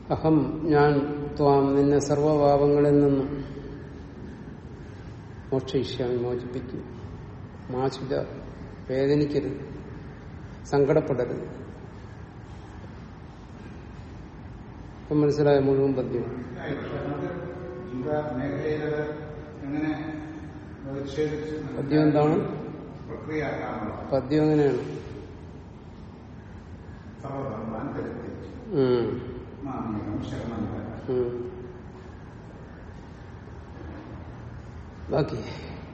അഹം ഞാൻ ത്വാം നിന്നെ സർവഭാവങ്ങളിൽ നിന്നും മോക്ഷയിഷ്യാമി മോചിപ്പിക്കും മാശുജ വേദനിക്കരുത് സങ്കടപ്പെടരുത് ഇപ്പം മനസ്സിലായ മുഴുവൻ പദ്യം ജീവ മേഖലയിലത് എങ്ങനെ പ്രതിഷേധിച്ച് പദ്യം എന്താണ് പ്രക്രിയയാക്കാനുള്ള പദ്യം എങ്ങനെയാണ് സർവധർമാൻ പരിത്യജിച്ചു ഉം, മാമേകം ശരണം വരാൻ ഉം. ബാക്കി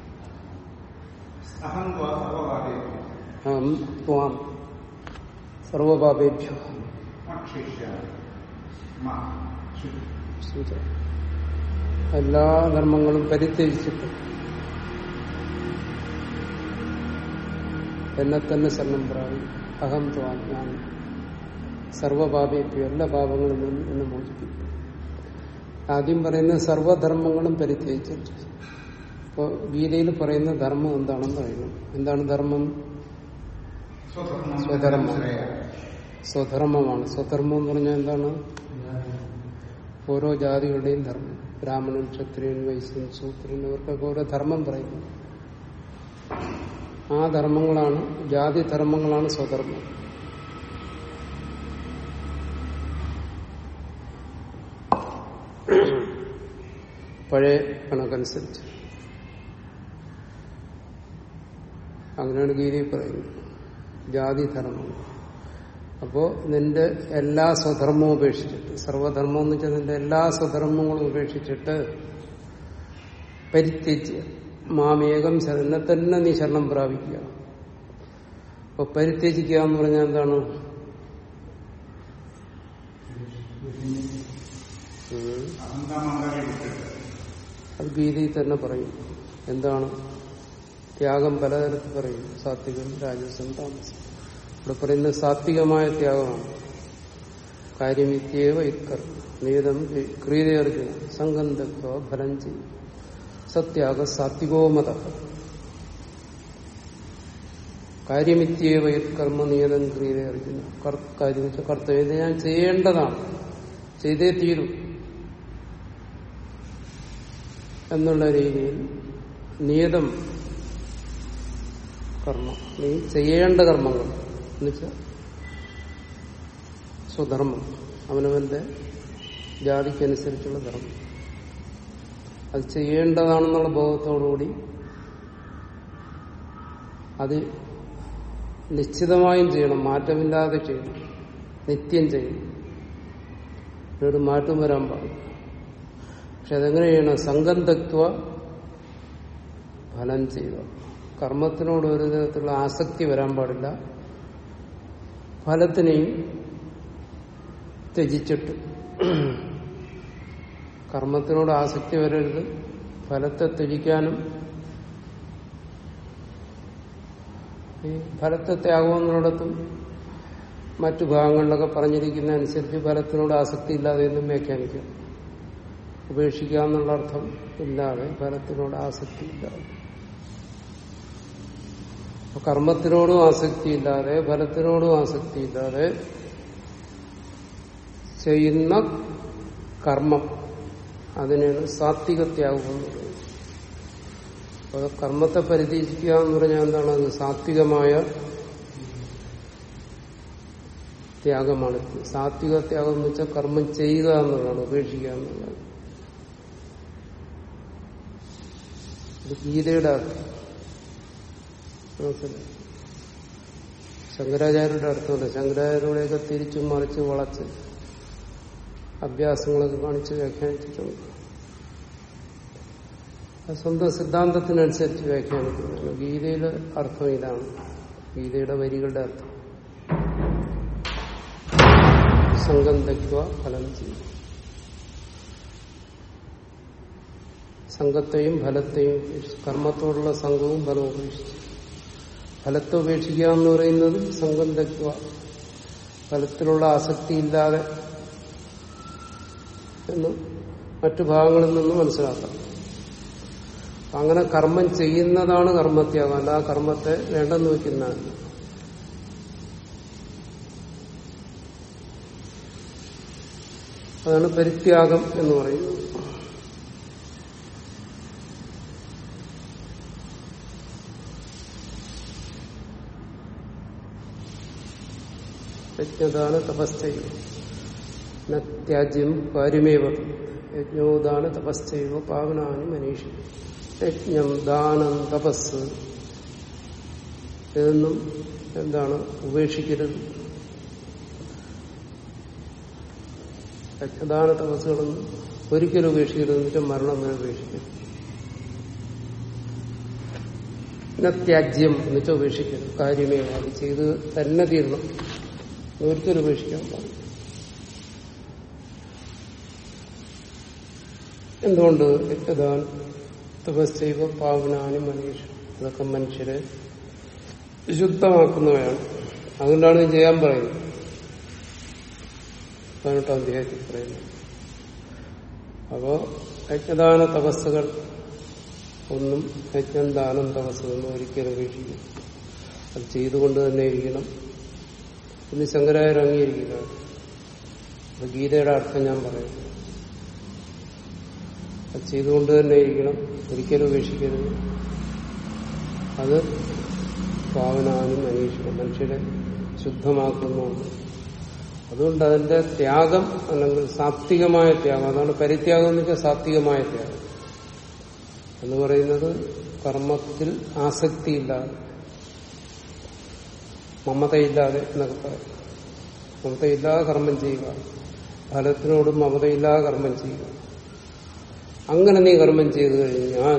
അഹം ത്വാ സർവകാര്യേഭ്യോ അഹം ത്വാം സർവപാപേഭ്യോ ഭക്ഷിഷ്യാമി മാ ശുദ്ധി സൂചന. എല്ലാ ധർമ്മങ്ങളും പരിത്യജിച്ചിട്ട് എന്നെ തന്നെ ശരണം പ്രാപിക്കും അഹം ത്വാം ഞാൻ സർവപാപേഭ്യോ എല്ലാ പാപങ്ങളിൽ നിന്നും എന്നെ മോചിപ്പിക്കും ആദ്യം പറയുന്ന സർവധർമ്മങ്ങളും പരിത്യജിച്ചിട്ട് ഇപ്പോൾ ഗീതയിൽ പറയുന്ന ധർമ്മം എന്താണെന്ന് അറിയണം എന്താണ് ധർമ്മം സ്വധർമ്മം സ്വധർമ്മം. ശ്രേയ. സ്വധർമ്മമാണ് സ്വധർമ്മം എന്ന് പറഞ്ഞാൽ എന്താണ് ഓരോ ജാതികളുടെയും ധർമ്മം ബ്രാഹ്മണൻ ക്ഷത്രിയൻ വൈശ്യൻ ശൂദ്രൻ ഇവർക്കൊക്കെ ഓരോ ധർമ്മം പറയുന്നു ആ ധർമ്മങ്ങളാണ് ജാതി ധർമ്മങ്ങളാണ് സ്വധർമ്മം പഴയ കണക്കനുസരിച്ച് അങ്ങനെയാണ് ഗീതയിൽ പറയുന്നത് ജാതി ധർമ്മം അപ്പോ നിന്റെ എല്ലാ സ്വധർമ്മവും ഉപേക്ഷിച്ചിട്ട് സർവധർമ്മം എന്ന് വെച്ചാൽ നിന്റെ എല്ലാ സ്വധർമ്മങ്ങളും ഉപേക്ഷിച്ചിട്ട് പരിത്യജ്യ മാമേകം ശരനെ തന്നെ നീ ശരണം പ്രാപിക്കുക അപ്പൊ പരിത്യജിക്കുക എന്ന് പറഞ്ഞാൽ എന്താണ് ഉം. അഹങ്കാമങ്ങളെ വിട്ടിട്ട് അത് ഗീതയിൽ തന്നെ പറയും എന്താണ് ത്യാഗം പലതരത്തിൽ പറയും സാത്വികം രാജസം താമസം ഇവിടെ പറയുന്നത് സാത്വികമായ ത്യാഗമാണ് കാര്യമിത്യേവ ഇക്കർ നിയതം ക്രിയതയർജുന സംഘം തത്വ ഫലം ചെയ്യും സത്യാഗ സാത്വികോ മത കാര്യമിത്യേവ കർമ്മ നിയതം ക്രിയതയർജുന കാര്യം വെച്ചാൽ കർത്തവ്യം ഇത് ഞാൻ ചെയ്യേണ്ടതാണ് ചെയ്തേ തീരും എന്നുള്ള രീതിയിൽ നിയതം കർമ്മം നീ ചെയ്യേണ്ട കർമ്മങ്ങൾ എന്നുവെച്ചാൽ സ്വധർമ്മം അവനവന്റെ ജാതിക്കനുസരിച്ചുള്ള ധർമ്മം അത് ചെയ്യേണ്ടതാണെന്നുള്ള ബോധത്തോടുകൂടി അത് നിശ്ചിതമായും ചെയ്യണം മാറ്റമില്ലാതെ ചെയ്യണം നിത്യം ചെയ്യണം ഒരു മാറ്റം വരാൻ പാടില്ല പക്ഷെ അതെങ്ങനെ ചെയ്യണം സംഘം തത്വ ഫലം ചെയ്യുക കർമ്മത്തിനോട് ഒരു തരത്തിലുള്ള ആസക്തി വരാൻ പാടില്ല ഫലത്തിനെയും ത്യജിച്ചിട്ട് കർമ്മത്തിനോട് ആസക്തി വരരുത് ഫലത്തെ ത്യജിക്കാനും ഈ ഫലത്തെ ത്യാഗമെന്നുള്ളിടത്തും മറ്റു ഭാഗങ്ങളിലൊക്കെ പറഞ്ഞിരിക്കുന്ന അനുസരിച്ച് ഫലത്തിനോട് ആസക്തി ഇല്ലാതെ ഒന്നും വ്യാഖ്യാനിക്കാം ഉപേക്ഷിക്കുക എന്നുള്ള അർത്ഥം ഇല്ലാതെ ഫലത്തിനോട് ആസക്തി ഇല്ലാതെ അപ്പൊ കർമ്മത്തിനോടും ആസക്തി ഇല്ലാതെ ഫലത്തിനോടും ആസക്തി ഇല്ലാതെ ചെയ്യുന്ന കർമ്മം അതിനാണ് സാത്വിക ത്യാഗം എന്ന് പറയുന്നത് അപ്പൊ കർമ്മത്തെ പരിധിക്കുക എന്ന് പറഞ്ഞാൽ എന്താണ് അത് സാത്വികമായ ത്യാഗമാണ് സാത്വിക ത്യാഗം എന്ന് വെച്ചാൽ കർമ്മം ചെയ്യുക എന്നുള്ളതാണ് ഉപേക്ഷിക്കുക എന്നുള്ളത് ഇത് ഗീതയുടെ അർത്ഥം മനസ്സിലായി ശങ്കരാചാര്യരുടെ അർത്ഥമല്ല ശങ്കരാചാര്യരുടെയൊക്കെ തിരിച്ചു മറിച്ച് വളച്ച് അഭ്യാസങ്ങളൊക്കെ കാണിച്ച് വ്യാഖ്യാനിച്ചിട്ടുണ്ട് അത് സ്വന്തം സിദ്ധാന്തത്തിനനുസരിച്ച് വ്യാഖ്യാനിക്കുന്നതാണ് ഗീതയിലെ അർത്ഥം ഇതാണ് ഗീതയുടെ വരികളുടെ അർത്ഥം സംഘം തയ്ക്കുക ഫലം ചെയ്യും സംഘത്തെയും ഫലത്തെയും ഉപേക്ഷിച്ച് കർമ്മത്തോടുള്ള സംഘവും ഫലവും ഉപേക്ഷിച്ചു ഫലത്തെ ഉപേക്ഷിക്കുക എന്ന് പറയുന്നത് സംഘം തയ്ക്കുക ഫലത്തിലുള്ള ആസക്തി ഇല്ലാതെ എന്ന് മറ്റു ഭാഗങ്ങളിൽ നിന്ന് മനസ്സിലാക്കാം അങ്ങനെ കർമ്മം ചെയ്യുന്നതാണ് കർമ്മത്യാഗം അല്ല ആ കർമ്മത്തെ വേണ്ടെന്ന് വെക്കുന്നതാണ് അതാണ് പരിത്യാഗം എന്ന് പറയുന്നത് യജ്ഞദാന തപസ്ചൈവ ന ത്യാജ്യം കാര്യമേവ യജ്ഞോദാന തപസ്ചൈവ പാവനാനി മനീഷി യജ്ഞം ദാനം തപസ് ഇതൊന്നും എന്താണ് ഉപേക്ഷിക്കരുത് യജ്ഞദാന തപസ്സുകളൊന്നും ഒരിക്കലും ഉപേക്ഷിക്കരുത് എന്ന് വെച്ചാൽ മരണം വരെ ഉപേക്ഷിക്കരുത് പിന്നെ ത്യാജ്യം എന്ന് വെച്ചാൽ ഉപേക്ഷിക്കരുത് കാര്യമേ അത് ചെയ്ത് തന്നെ തീരണം ഒരിക്കലും ഉപേക്ഷിക്കാൻ പാടില്ല എന്തുകൊണ്ട് യജ്ഞദാൻ തപസ്സൈവ പാവനാനി മനീഷ് അതൊക്കെ മനുഷ്യരെ ശുദ്ധമാക്കുന്നവയാണ് അതുകൊണ്ടാണ് ഇത് ചെയ്യാൻ പറയുന്നത് പതിനെട്ടാം അധ്യായത്തിൽ പറയുന്നത് അപ്പോ യജ്ഞദാന തപസ്സുകൾ ഒന്നും യജ്ഞം ദാനം തപസ്സുകളൊന്നും ഒരിക്കലും ഉപേക്ഷിക്കും അത് ചെയ്തുകൊണ്ട് തന്നെ ഇരിക്കണം ഇന്ന് ശങ്കരായർ അംഗീകരിക്കുക അപ്പൊ ഗീതയുടെ അർത്ഥം ഞാൻ പറയുന്നു അത് ചെയ്തുകൊണ്ട് തന്നെ ഇരിക്കണം ഒരിക്കലും ഉപേക്ഷിക്കരുത് അത് പാവനാനും അനീക്ഷിക്കണം മനുഷ്യരെ ശുദ്ധമാക്കുന്നുണ്ട് അതുകൊണ്ട് അതിന്റെ ത്യാഗം അല്ലെങ്കിൽ സാത്വികമായ ത്യാഗം അതാണ് പരിത്യാഗം എന്ന് വെച്ചാൽ സാത്വികമായ ത്യാഗം എന്ന് പറയുന്നത് കർമ്മത്തിൽ ആസക്തിയില്ലാതെ മമതയില്ലാതെ എന്നൊക്കെ പറയും മമതയില്ലാതെ കർമ്മം ചെയ്യുക ഫലത്തിനോടും മമതയില്ലാതെ കർമ്മം ചെയ്യുക അങ്ങനെ നീ കർമ്മം ചെയ്തു കഴിഞ്ഞാൽ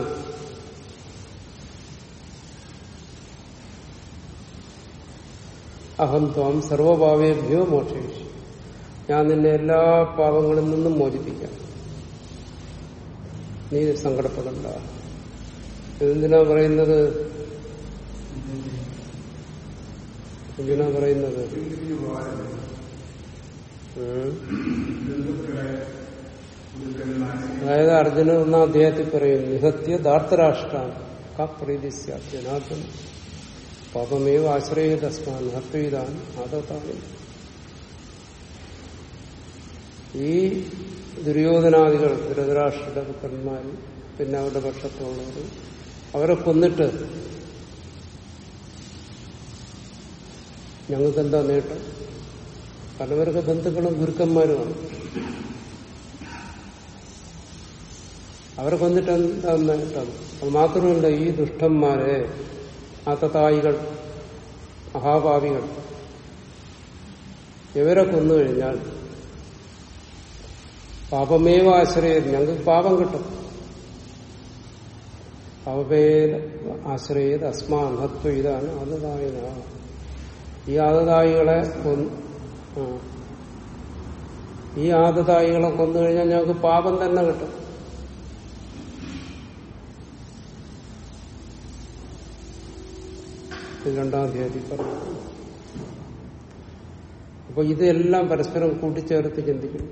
അഹം ത്വം സർവഭാവേഭ്യോ മോക്ഷേഷി ഞാൻ നിന്നെ എല്ലാ പാവങ്ങളിൽ നിന്നും മോചിപ്പിക്കാം നീ സങ്കടപ്പെടണ്ട ഇതെന്തിനാ പറയുന്നത് എന്തിനാ പറയുന്നത് ഉം. അതായത് അർജുനൻ ഒന്നാം അദ്ദേഹത്തിൽ പറയും നിഹത്യ ധാർത്തരാഷ്ട്രാൻ കപ്രീതി ജനാർദ്ദന പാപമേവ ആശ്രയ തസ്മാൻ ഹത്വീതാൻ ആദത്താണ് ഈ ദുര്യോധനാദികൾ ധൃതരാഷ്ട്രയുടെ പുത്രന്മാർ പിന്നെ അവരുടെ പക്ഷത്തുള്ളവർ അവരെ കൊന്നിട്ട് ഞങ്ങൾക്ക് എന്താ നേട്ടം പലവർക്ക് ബന്ധുക്കളും ഗുരുക്കന്മാരുമാണ് അവരെ കൊന്നിട്ട് എന്താ നേട്ടം അത് മാത്രമല്ല ഈ ദുഷ്ടന്മാരെ ആത്തതായികൾ മഹാഭാവികൾ ഇവരെ കൊന്നുകഴിഞ്ഞാൽ പാപമേവ ആശ്രയം ഞങ്ങൾക്ക് പാപം കിട്ടും പാപമേവ ആശ്രയത് അസ്മാൻ ഹത്വ ഇതാണ് ആദതായിന ഈ ആദതായികളെ കൊന്ന് ആ. ഈ ആദതായികളെ കൊന്നു കഴിഞ്ഞാൽ ഞങ്ങൾക്ക് പാപം തന്നെ കിട്ടും ഇത് രണ്ടാം അധ്യായത്തിൽ പറഞ്ഞു അപ്പൊ ഇതെല്ലാം പരസ്പരം കൂട്ടിച്ചേർത്ത് ചിന്തിക്കണം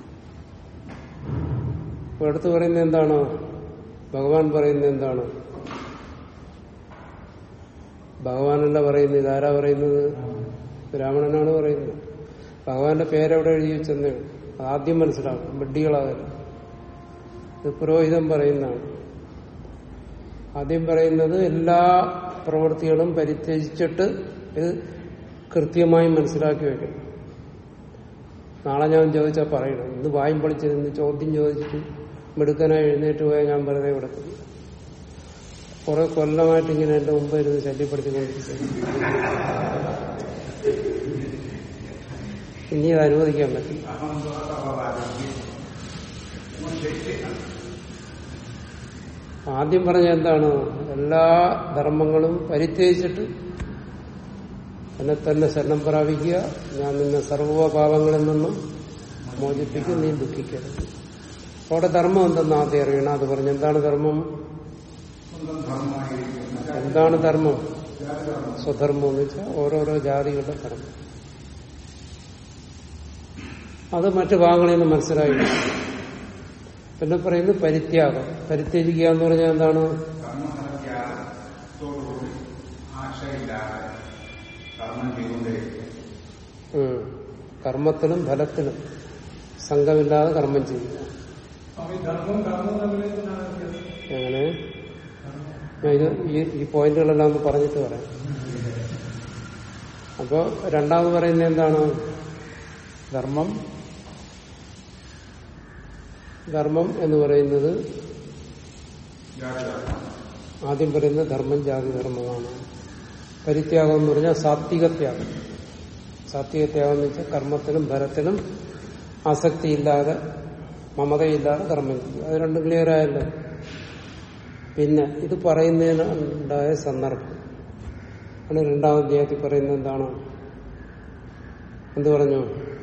അപ്പൊ അടുത്ത് പറയുന്നത് എന്താണ് ഭഗവാൻ പറയുന്നത് എന്താണ് ഭഗവാനല്ല പറയുന്നത് ഇതാരാ പറയുന്നത് ബ്രാഹ്മണനാണ് പറയുന്നത് ഭഗവാന്റെ പേരെവിടെ എഴുതി വെച്ചെന്നേ അത് ആദ്യം മനസ്സിലാക്കണം ബഡ്ഡികളാകരുത് ഇത് പുരോഹിതം പറയുന്നതാണ് ആദ്യം പറയുന്നത് എല്ലാ പ്രവൃത്തികളും പരിത്യജിച്ചിട്ട് ഇത് കൃത്യമായി മനസ്സിലാക്കി വെക്കണം നാളെ ഞാൻ ചോദിച്ചാൽ പറയണം ഇന്ന് വായും പൊളിച്ചിരുന്ന് ചോദ്യം ചോദിച്ചിട്ട് മിടുക്കനായി എഴുന്നേറ്റ് പോയാൽ ഞാൻ വെറുതെ വിടത്തില്ല കുറെ കൊല്ലമായിട്ട് ഇങ്ങനെ എന്റെ മുമ്പ് ഇരുന്ന് ശല്യപ്പെടുത്തിക്കൊണ്ടിരിക്കുന്നു ഇനി അത് അനുവദിക്കാൻ പറ്റില്ല അഹം സർവഭാവേഭ്യോ മോക്ഷേഷി ആദ്യം പറഞ്ഞ എന്താണ് എല്ലാ ധർമ്മങ്ങളും പരിത്യജിച്ചിട്ട് എന്നെ തന്നെ ശരണം പ്രാപിക്കുക ഞാൻ നിന്നെ സർവ്വപാപങ്ങളിൽ നിന്നും മോചിപ്പിക്കും നീ ദുഃഖിക്കരുത് അവിടെ ധർമ്മം എന്തെന്ന് ആദ്യം അറിയണം അത് പറഞ്ഞു എന്താണ് ധർമ്മം സ്വന്തം ധർമ്മമായിരിക്കുന്ന എന്താണ് ധർമ്മം ജാതിധർമ്മം സ്വധർമ്മം എന്ന് വെച്ചാൽ ഓരോരോ ജാതികളുടെ ധർമ്മം അത് മറ്റു ഭാഗങ്ങളിൽ നിന്ന് മനസ്സിലായി പിന്നെ പറയുന്നത് പരിത്യാഗം പരിത്യജിക്കുക എന്ന് പറഞ്ഞാൽ എന്താണ് കർമ്മഫലത്യാഗത്തോടുകൂടി ആശയില്ലാതെ കർമ്മം ചെയ്തുകൊണ്ടേയിരിക്കും ഉം. കർമ്മത്തിലും ഫലത്തിലും സംഘമില്ലാതെ കർമ്മം ചെയ്യുക സ്വാമി ധർമ്മവും കർമ്മവും തമ്മിലേക്ക് എന്താണ് വ്യത്യാസം? എങ്ങനെ ഞാൻ ഇത് ഈ ഈ പോയിന്റുകളെല്ലാം ഒന്ന് പറഞ്ഞിട്ട് പറയാം അപ്പോ രണ്ടാമത് പറയുന്നത് എന്താണ് ധർമ്മം ധർമ്മം എന്ന് പറയുന്നത് ജാതിധർമ്മം. ആദ്യം പറയുന്നത് ധർമ്മം ജാതി ധർമ്മമാണ് പരിത്യാഗം എന്ന് പറഞ്ഞാൽ സാത്വികത്യാഗം സാത്വികത്യാഗം എന്ന് വെച്ചാൽ കർമ്മത്തിനും ഭരത്തിനും ആസക്തിയില്ലാതെ മമതയില്ലാതെ കർമ്മം ചെയ്യുക അത് രണ്ടും ക്ലിയർ ആയല്ലോ പിന്നെ ഇത് പറയുന്നതിന് ഉണ്ടായ സന്ദർഭം ആണ് രണ്ടാം അധ്യായത്തിൽ പറയുന്നത് എന്താണ് എന്ത് പറഞ്ഞു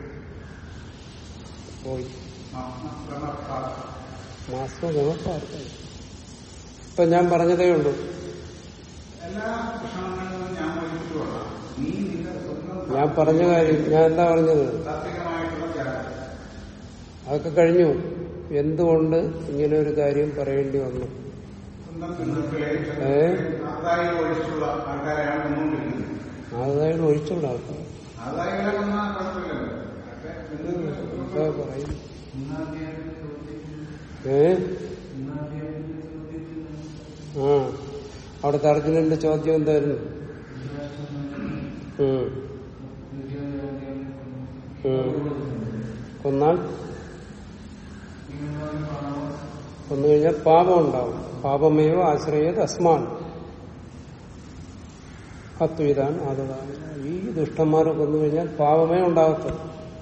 പോയി ആത്മക്രമത്താൽ മാസഗമപ്പാർത്ത ഇപ്പൊ ഞാൻ പറഞ്ഞതേ ഉള്ളൂ എല്ലാ വിഷമങ്ങളിലും ഞാൻ ഒരുമിച്ചുകൊള്ളാം നീ നിന്റെ സ്വന്തം ഞാൻ പറഞ്ഞ കാര്യം ഞാൻ എന്താ പറഞ്ഞത് താത്വികമായിട്ടുള്ള ത്യാഗം അതൊക്കെ കഴിഞ്ഞു എന്തുകൊണ്ട് ഇങ്ങനെ ഒരു കാര്യം പറയേണ്ടി വന്നു സ്വന്തം ബന്ധുക്കളെ ഏ? ആദായം ഒഴിച്ചുള്ള ആൾക്കാരെയാണ് കൊന്നുകൊണ്ടിരിക്കുന്നത് അതായത് ഒഴിച്ചുള്ള ആൾക്കാർ ആദായങ്ങളെ വന്നാൽ കുഴപ്പമില്ലല്ലോ പക്ഷേ ബന്ധുക്കളെ എന്താ പറയും ഏ ആ അവിടുത്തെ അർജുനന്റെ ചോദ്യം എന്തായിരുന്നു ഉം. ഉം. കൊന്നാൽ കൊന്നു കഴിഞ്ഞാൽ പാപം ഉണ്ടാവും പാപമേവ ആശ്രയത് അസ്മാൻ ഹത്വിതാൻ ആദതാൻ ഈ ദുഷ്ടന്മാരെ കൊന്നു കഴിഞ്ഞാൽ പാപമേ ഉണ്ടാകത്തുള്ളൂ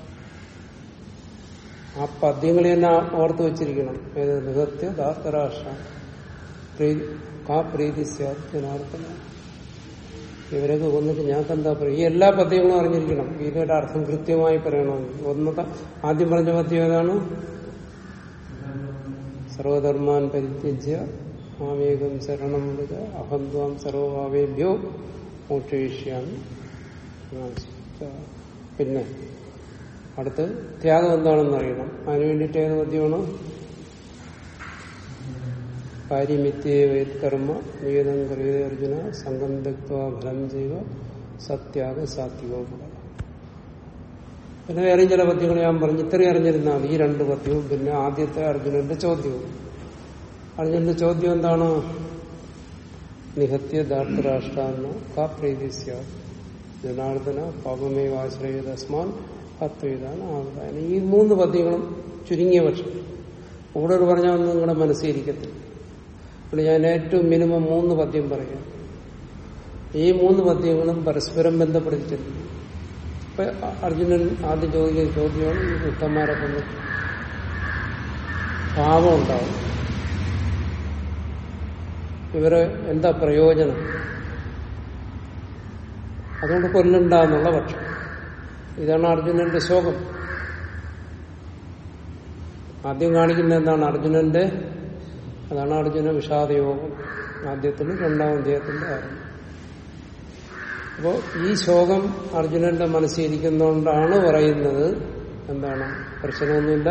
ആ പദ്യങ്ങൾ തന്നെ ഓർത്ത് വെച്ചിരിക്കണം ഏത് നിഹത്യ ദാത്തരാഷ്ട്ര കാ പ്രീതി സ്യാർത്ഥന ഇവരൊക്കെ കൊന്നിട്ട് ഞാൻ എന്താ പറയും ഈ എല്ലാ പദ്യങ്ങളും അറിഞ്ഞിരിക്കണം ഗീതയുടെ അർത്ഥം കൃത്യമായി പറയണമെങ്കിൽ ഒന്നത്തെ ആദ്യം പറഞ്ഞ പദ്യം ഏതാണ് സർവധർമാൻ പരിത്യജ്യ മാമേകം ശരണം വിടുക അഹന്ത്വാം സർവഭാവേഭ്യോ മോക്ഷയിഷ്യാമി പിന്നെ അടുത്ത് ത്യാഗം എന്താണെന്ന് അറിയണം അതിനു വേണ്ടിയിട്ട് ഏത് പദ്യമാണ് കാര്യമിത്യേവേത് കർമ്മ നിയതം കറിയേ അർജുന സംഘം ദക്വ ഫലം ചെയ്യുക സത്യാഗ സാത്വികവും പിന്നെ വേറെയും ചില പദ്യങ്ങൾ ഞാൻ പറഞ്ഞു ഇത്രയും അറിഞ്ഞിരുന്നാൽ മതി. ഈ രണ്ട് പദ്യവും പിന്നെ ആദ്യത്തെ അർജുനന്റെ ചോദ്യവും അർജുനന്റെ ചോദ്യം എന്താണ് നിഹത്യ ധാർത്തരാഷ്ട്ര എന്ന കാ പ്രീതി സ്യാത് ജനാർദ്ദന പാപമേവ ആശ്രയതസ്മാൻ ഹത്വയിതാണ് ആവതാന ഈ മൂന്ന് പദ്യങ്ങളും ചുരുങ്ങിയ പക്ഷം കൂടുതൽ പറഞ്ഞാൽ ഒന്നും നിങ്ങളുടെ മനസ്സിലിരിക്കത്തില്ല അതുകൊണ്ട് ഞാൻ ഏറ്റവും മിനിമം മൂന്ന് പദ്യം പറയാം ഈ മൂന്ന് പദ്യങ്ങളും പരസ്പരം ബന്ധപ്പെടുത്തിയിട്ടുണ്ട് ഇപ്പൊ അർജുനൻ ആദ്യം ചോദിക്കുന്ന ചോദ്യമാണ് ഈ ദുഷ്ടന്മാരെ കൊണ്ട് പാപം ഉണ്ടാവും ഇവര് എന്താ പ്രയോജനം അതുകൊണ്ട് കൊല്ലണ്ടെന്നുള്ള പക്ഷം ഇതാണ് അർജുനന്റെ ശോകം ആദ്യം കാണിക്കുന്ന എന്താണ് അർജുനന്റെ അതാണ് അർജുന വിഷാദയോഗം ആദ്യത്തിലും രണ്ടാം അധ്യായത്തിന്റെ കാര്യം അപ്പോ ഈ ശോകം അർജുനന്റെ മനസ്സിൽ ഇരിക്കുന്നതുകൊണ്ടാണ് പറയുന്നത് എന്താണ് പ്രശ്നമൊന്നുമില്ല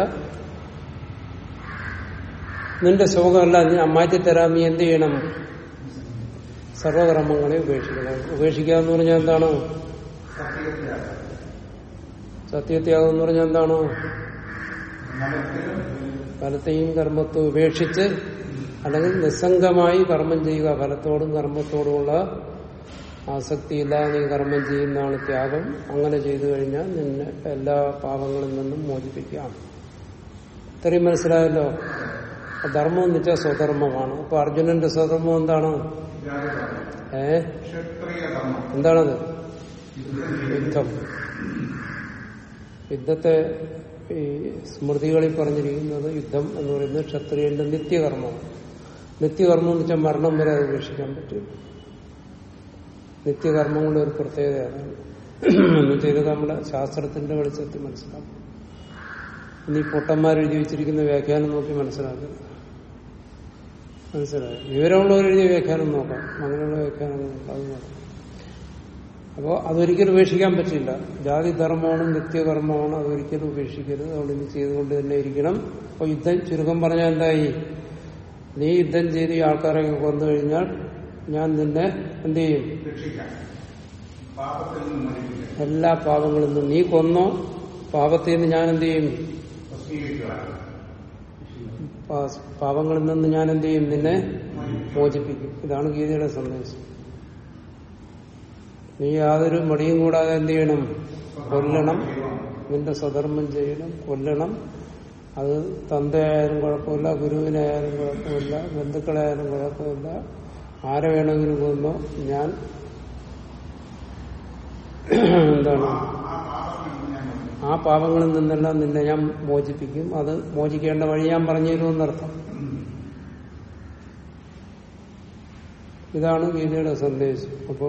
നിന്റെ ശോകമല്ല ഞാൻ മാറ്റിത്തരാം നീ എന്ത് ചെയ്യണം സർവകർമ്മങ്ങളെ ഉപേക്ഷിക്കണം ഉപേക്ഷിക്കുക എന്ന് പറഞ്ഞാൽ എന്താണ് സത്യത്യാഗം സത്യത്യാഗം എന്ന് പറഞ്ഞാൽ എന്താണ് ഫലത്തിലും ഫലത്തെയും കർമ്മത്വം ഉപേക്ഷിച്ച് അല്ലെങ്കിൽ നിസ്സംഗമായി കർമ്മം ചെയ്യുക ഫലത്തോടും കർമ്മത്തോടുമുള്ള ആസക്തിയില്ലാതെ നീ കർമ്മം ചെയ്യുന്നതാണ് ത്യാഗം അങ്ങനെ ചെയ്തു കഴിഞ്ഞാൽ നിന്നെ എല്ലാ പാപങ്ങളിൽ നിന്നും മോചിപ്പിക്കാം ഇത്രയും മനസ്സിലായല്ലോ ധർമ്മം എന്ന് വെച്ചാൽ സ്വധർമ്മമാണ് അപ്പൊ അർജുനന്റെ സ്വധർമ്മം എന്താണ് ജാതിധർമ്മം ഏ ക്ഷത്രിയ ധർമ്മം എന്താണത് യുദ്ധം യുദ്ധത്തെ ഈ സ്മൃതികളിൽ പറഞ്ഞിരിക്കുന്നത് യുദ്ധം എന്ന് പറയുന്നത് ക്ഷത്രിയന്റെ നിത്യകർമ്മമാണ് നിത്യകർമ്മം എന്ന് വെച്ചാൽ മരണം വരെ അത് ഉപേക്ഷിക്കാൻ പറ്റും നിത്യകർമ്മങ്ങളുടെ ഒരു പ്രത്യേകതയാണ് എന്നുവെച്ചാൽ ഇത് നമ്മുടെ ശാസ്ത്രത്തിന്റെ വെളിച്ചത്തിൽ മനസ്സിലാക്കും ഇനി പൊട്ടന്മാർ എഴുതി വെച്ചിരിക്കുന്ന വ്യാഖ്യാനം നോക്കി മനസ്സിലാക്കുക മനസ്സിലായി വിവരമുള്ളവർ എഴുതിയ വ്യാഖ്യാനം നോക്കാം അങ്ങനെയുള്ള വ്യാഖ്യാനങ്ങൾ അത് നോക്കാം അപ്പോൾ അതൊരിക്കലും ഉപേക്ഷിക്കാൻ പറ്റില്ല ജാതി ധർമ്മമാണ് നിത്യകർമ്മമാണ് അതൊരിക്കലും ഉപേക്ഷിക്കരുത് അതുകൊണ്ട് ഇത് ചെയ്തുകൊണ്ട് തന്നെ ഇരിക്കണം അപ്പോൾ യുദ്ധം ചുരുക്കം പറഞ്ഞാൽ എന്തായി നീ യുദ്ധം ചെയ്ത് ഈ ആൾക്കാരെയൊക്കെ കൊന്നു കഴിഞ്ഞാൽ ഞാൻ നിന്നെ എന്ത് ചെയ്യും രക്ഷിക്കാൻ പാപത്തിൽ നിന്ന് മോചിപ്പിക്കാൻ എല്ലാ പാപങ്ങളിൽ നിന്നും നീ കൊന്നോ പാപത്തിൽ നിന്ന് ഞാൻ എന്ത് ചെയ്യും പാ- പാപങ്ങളിൽ നിന്ന് ഞാൻ എന്ത് ചെയ്യും നിന്നെ മോചിപ്പിക്കും ഇതാണ് ഗീതയുടെ സന്ദേശം നീ യാതൊരു മടിയും കൂടാതെ എന്ത് ചെയ്യണം കൊല്ലണം നിന്റെ സ്വധർമ്മം ചെയ്യണം കൊല്ലണം അത് തന്തയായാലും കുഴപ്പമില്ല ഗുരുവിനായാലും കുഴപ്പമില്ല ബന്ധുക്കളായാലും കുഴപ്പമില്ല ആരെ വേണമെങ്കിലും കൊന്നോ ഞാൻ എന്താണ് ആ പാപങ്ങളിൽ നിന്നെല്ലാം നിന്നെ ഞാൻ മോചിപ്പിക്കും അത് മോചിക്കേണ്ട വഴി ഞാൻ പറഞ്ഞു തരുമെന്നർത്ഥം ഇതാണ് ഗീതയുടെ സന്ദേശം അപ്പോ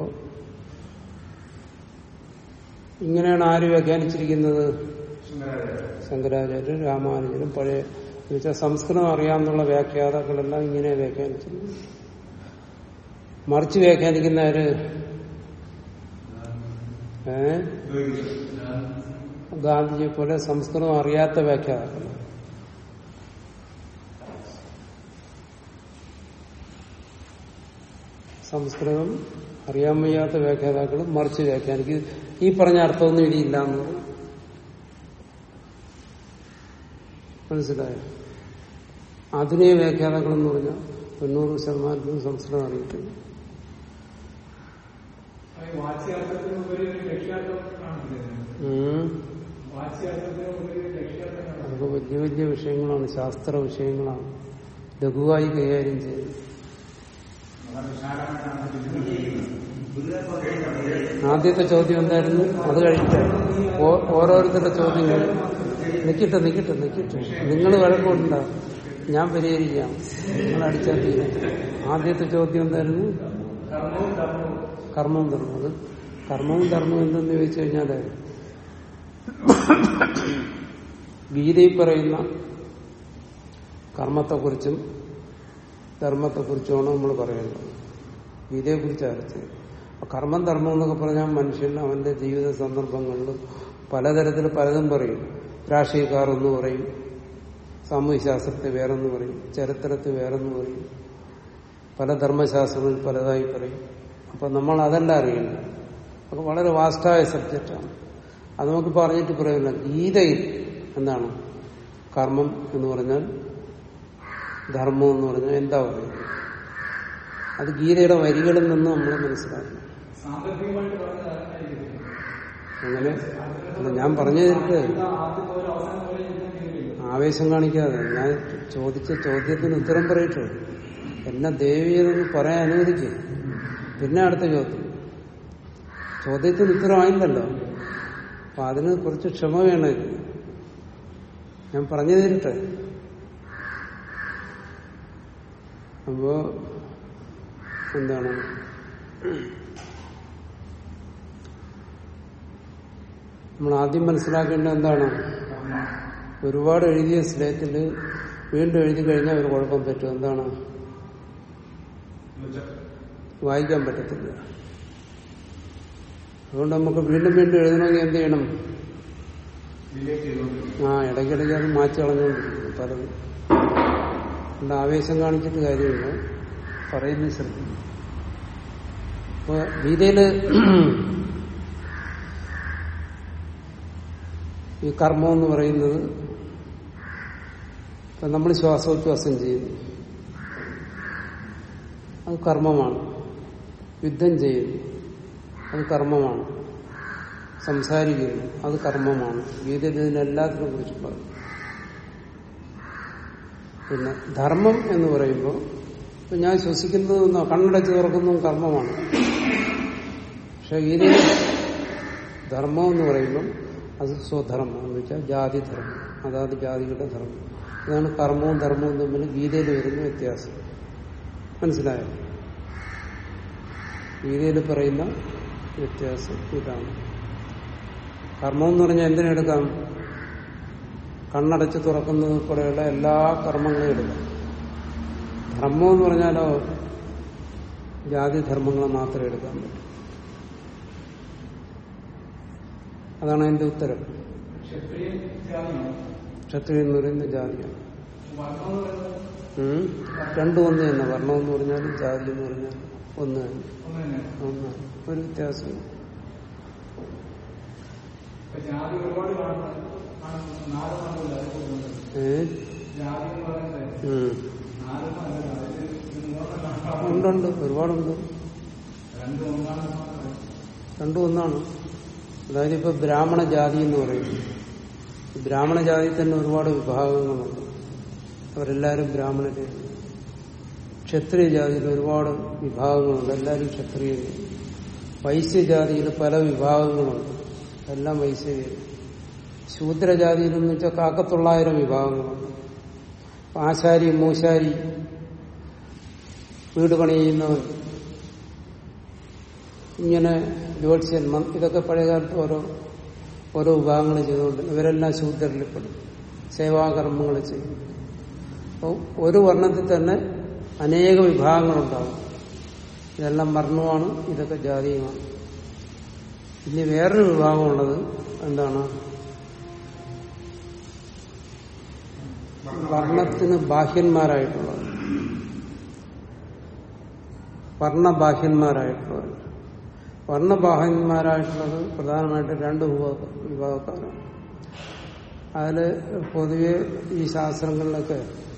ഇങ്ങനെയാണ് ആര് വ്യാഖ്യാനിച്ചിരിക്കുന്നത് ശങ്കരാചാര്യരും രാമാനുജനും പഴയ എന്നുവെച്ചാൽ സംസ്കൃതം അറിയാമെന്നുള്ള വ്യാഖ്യാതാക്കളെല്ലാം ഇങ്ങനെ വ്യാഖ്യാനിച്ചിരിക്കുന്നു മറിച്ച് വ്യാഖ്യാനിക്കുന്നവര് ഏ ഗാന്ധിജിയെ പോലെ സംസ്കൃതം അറിയാത്ത വ്യാഖ്യാതാക്കൾ സംസ്കൃതം അറിയാൻ വയ്യാത്ത വ്യാഖ്യാതാക്കളും മറിച്ച് വ്യാഖ്യാനിക്കും ഈ പറഞ്ഞ അർത്ഥമൊന്നും ഇതില്ല എന്ന് പറയും മനസ്സിലായോ ആധുനിക വ്യാഖ്യാതാക്കൾ എന്ന് പറഞ്ഞാൽ തൊണ്ണൂറ് ശതമാനത്തിനും സംസ്കൃതം അറിയത്തില്ല വാച്യാർത്ഥത്തിന് ഉപരി ഒരു ലക്ഷ്യാർത്ഥം കാണില്ലേ ഉം. വാച്യാർത്ഥത്തിന് ഉപരി ഒരു ലക്ഷ്യാർത്ഥം കാണും അതൊക്കെ വലിയ വലിയ വിഷയങ്ങളാണ് ശാസ്ത്ര വിഷയങ്ങളാണ് ലഘുവായി കൈകാര്യം ചെയ്യുന്നത് ആദ്യത്തെ ചോദ്യം എന്തായിരുന്നു അത് കഴിഞ്ഞിട്ട് ഓ- ഓരോരുത്തരുടെ ചോദ്യങ്ങൾ നിക്കട്ടെ നിക്കട്ടെ നിക്കട്ടെ നിങ്ങൾ വഴക്കുണ്ടാവും ഞാൻ പരിഹരിക്കാം നിങ്ങൾ അടിച്ചാൽ തീരും ആദ്യത്തെ ചോദ്യം എന്തായിരുന്നു കർമ്മവും ധർമ്മവും കർമ്മവും ധർമ്മവും അത് കർമ്മവും ധർമ്മവും എന്തെന്ന് ചോദിച്ചു കഴിഞ്ഞാല് ഗീതയിൽ പറയുന്ന കർമ്മത്തെക്കുറിച്ചും ധർമ്മത്തെക്കുറിച്ചുമാണ് നമ്മൾ പറയുന്നത് ഗീതയെക്കുറിച്ച് അരച്ചത് അപ്പൊ കർമ്മം ധർമ്മം എന്നൊക്കെ പറഞ്ഞാൽ മനുഷ്യൻ അവന്റെ ജീവിത സന്ദർഭങ്ങളിൽ പലതരത്തിൽ പലതും പറയും രാഷ്ട്രീയക്കാർ എന്ന് പറയും സാമൂഹ്യശാസ്ത്രത്തെ വേറൊന്ന് പറയും ചരിത്രത്തെ വേറൊന്ന് പറയും പല ധർമ്മശാസ്ത്രങ്ങളിൽ പലതായി പറയും അപ്പൊ നമ്മൾ അതല്ല അറിയേണ്ടത് അപ്പൊ വളരെ വാസ്റ്റായ സബ്ജക്റ്റാണ് അത് നമുക്ക് പറഞ്ഞിട്ട് പറയുന്നില്ല ഗീതയിൽ എന്താണ് കർമ്മം എന്ന് പറഞ്ഞാൽ ധർമ്മം എന്ന് പറഞ്ഞാൽ എന്താ പറയുന്നത് അത് ഗീതയുടെ വരികളിൽ നിന്ന് നമ്മൾ മനസ്സിലാക്കണം സാമ്പത്തികമായിട്ട് പറഞ്ഞതായിരിക്കും അങ്ങനെ അല്ല ഞാൻ പറഞ്ഞു തരിട്ട് ആദ്യത്തെ ഒരു അവസാനം പോലെ യുദ്ധം ചെയ്തില്ല ആവേശം കാണിക്കാതെ ഞാൻ ചോദിച്ച ചോദ്യത്തിന് ഉത്തരം പറയട്ടെ എന്നെ ദേവിയെന്ന് പറയാൻ അനുവദിക്കുക പിന്നെ അടുത്ത ചോദ്യം ചോദ്യത്തിന് ഉത്തരമായില്ലല്ലോ അപ്പൊ അതിന് കുറച്ച് ക്ഷമ വേണം ഇത്. ഞാൻ പറഞ്ഞു തരട്ടെ അപ്പോ എന്താണ് നമ്മൾ ആദ്യം മനസ്സിലാക്കേണ്ടത് എന്താണ് ഒരുപാട് എഴുതിയ സ്ലേറ്റിൽ വീണ്ടും എഴുതി കഴിഞ്ഞാൽ ഒരു കുഴപ്പം പറ്റും എന്താണ് വായിക്കാൻ പറ്റത്തില്ല അതുകൊണ്ട് നമുക്ക് വീണ്ടും വീണ്ടും എഴുതണമെങ്കിൽ എന്ത് ചെയ്യണം ആ ഇടയ്ക്കിടയ്ക്ക് അത് മാറ്റി കളഞ്ഞുകൊണ്ടിരിക്കും പലതും അതുകൊണ്ട് ആവേശം കാണിച്ചിട്ട് കാര്യമില്ല പറയുന്നത് ശ്രദ്ധിക്കും അപ്പൊ ഗീതയില് ഈ കർമ്മം എന്ന് പറയുന്നത് ഇപ്പൊ നമ്മൾ ശ്വാസോച്ഛ്വാസം ചെയ്യുന്നു അത് കർമ്മമാണ് യുദ്ധം ചെയ്യുന്നു അത് കർമ്മമാണ് സംസാരിക്കുന്നു അത് കർമ്മമാണ് ഗീതയിൽ ഇതിനെല്ലാത്തിനെ കുറിച്ച് പറയും പിന്നെ ധർമ്മം എന്ന് പറയുമ്പോൾ ഇപ്പൊ ഞാൻ ശ്വസിക്കുന്നത് കണ്ണടച്ച് തുറക്കുന്നതും കർമ്മമാണ് പക്ഷെ ഗീതയിൽ ധർമ്മം എന്ന് പറയുമ്പോൾ അത് സ്വധർമ്മം എന്ന് വെച്ചാൽ ജാതിധർമ്മം അതാത് ജാതികളുടെ ധർമ്മം അതാണ് കർമ്മവും ധർമ്മവും തമ്മിൽ ഗീതയിൽ വരുന്ന വ്യത്യാസം മനസ്സിലായോ ഗീതയിൽ പറയുന്ന വ്യത്യാസം ഇതാണ് കർമ്മം എന്ന് പറഞ്ഞാൽ എന്തിനെടുക്കാം കണ്ണടച്ച് തുറക്കുന്നത് ഉൾപ്പെടെയുള്ള എല്ലാ കർമ്മങ്ങളും എടുക്കാം ധർമ്മം എന്ന് പറഞ്ഞാലോ ജാതിധർമ്മങ്ങൾ മാത്രമേ എടുക്കാൻ പറ്റൂ അതാണ് എന്റെ ഉത്തരം ക്ഷത്രിയൻ ജാതിയാണ് ക്ഷത്രിയൻ എന്ന് പറയുന്ന ജാതിയാണ് വർണ്ണം എന്ന് പറയുന്നത് ഉം. രണ്ടും ഒന്ന് തന്നെ വർണ്ണം എന്ന് പറഞ്ഞാലും ജാതി എന്ന് പറഞ്ഞാലും ഒന്ന് തന്നെ ഒന്ന് തന്നെയാണ് ഒന്നാണ് ഒരു വ്യത്യാസം ഇപ്പൊ ജാതി ഒരുപാട് കാണുന്നത് കാണുന്നു നാല് നാളില്ല ഏ ജാതി എന്ന് പറയുന്നത് ഉം. നാലെണ്ണം അല്ല അതിൽ മൂന്നെണ്ണം കണക്കാണ്. ഉണ്ടുണ്ട് ഒരുപാടുണ്ട് രണ്ട് ഒന്നാണെന്ന് മാത്രമേ രണ്ടും ഒന്നാണ് അതായത് ഇപ്പൊ ബ്രാഹ്മണ ജാതി എന്ന് പറയും ഈ ബ്രാഹ്മണ ജാതി തന്നെ ഒരുപാട് വിഭാഗങ്ങളുണ്ട് അവരെല്ലാരും ബ്രാഹ്മണര് ക്ഷത്രിയ ജാതിയിൽ ഒരുപാട് വിഭാഗങ്ങളുണ്ട് എല്ലാവരും ക്ഷത്രിയർ വൈശ്യജാതിയിൽ പല വിഭാഗങ്ങളുണ്ട് എല്ലാം വൈശ്യര് ശൂദ്രജാതിയിൽ എന്ന് വെച്ചാൽ കാക്കത്തൊള്ളായിരം വിഭാഗങ്ങളുണ്ട് ആശാരി മൂശാരി വീട് പണി ചെയ്യുന്നവൻ ഇങ്ങനെ ജ്യോത്സ്യൻ മ- ഇതൊക്കെ പഴയകാലത്ത് ഓരോ ഓരോ വിഭാഗങ്ങൾ ചെയ്തുകൊണ്ട് ഇവരെല്ലാം ശൂദ്രരിൽപ്പെടും സേവാകർമ്മങ്ങൾ ചെയ്യും അപ്പോൾ ഒരു വർണ്ണത്തിൽ തന്നെ അനേക വിഭാഗങ്ങളുണ്ടാവും ഇതെല്ലാം വർണ്ണമാണ് ഇതൊക്കെ ജാതീയമാണ് ഇനി വേറൊരു വിഭാഗമുള്ളത് എന്താണ് വർണ്ണത്തിന് ബാഹ്യന്മാരായിട്ടുള്ളത് വർണ്ണബാഹ്യന്മാരായിട്ടുള്ളത് വർണ്ണബാഹ്യന്മാരായിട്ടുള്ളത് പ്രധാനമായിട്ട് രണ്ട് വിഭാഗ- വിഭാഗക്കാരാണ് അതില് പൊതുവെ ഈ ശാസ്ത്രങ്ങളിലൊക്കെ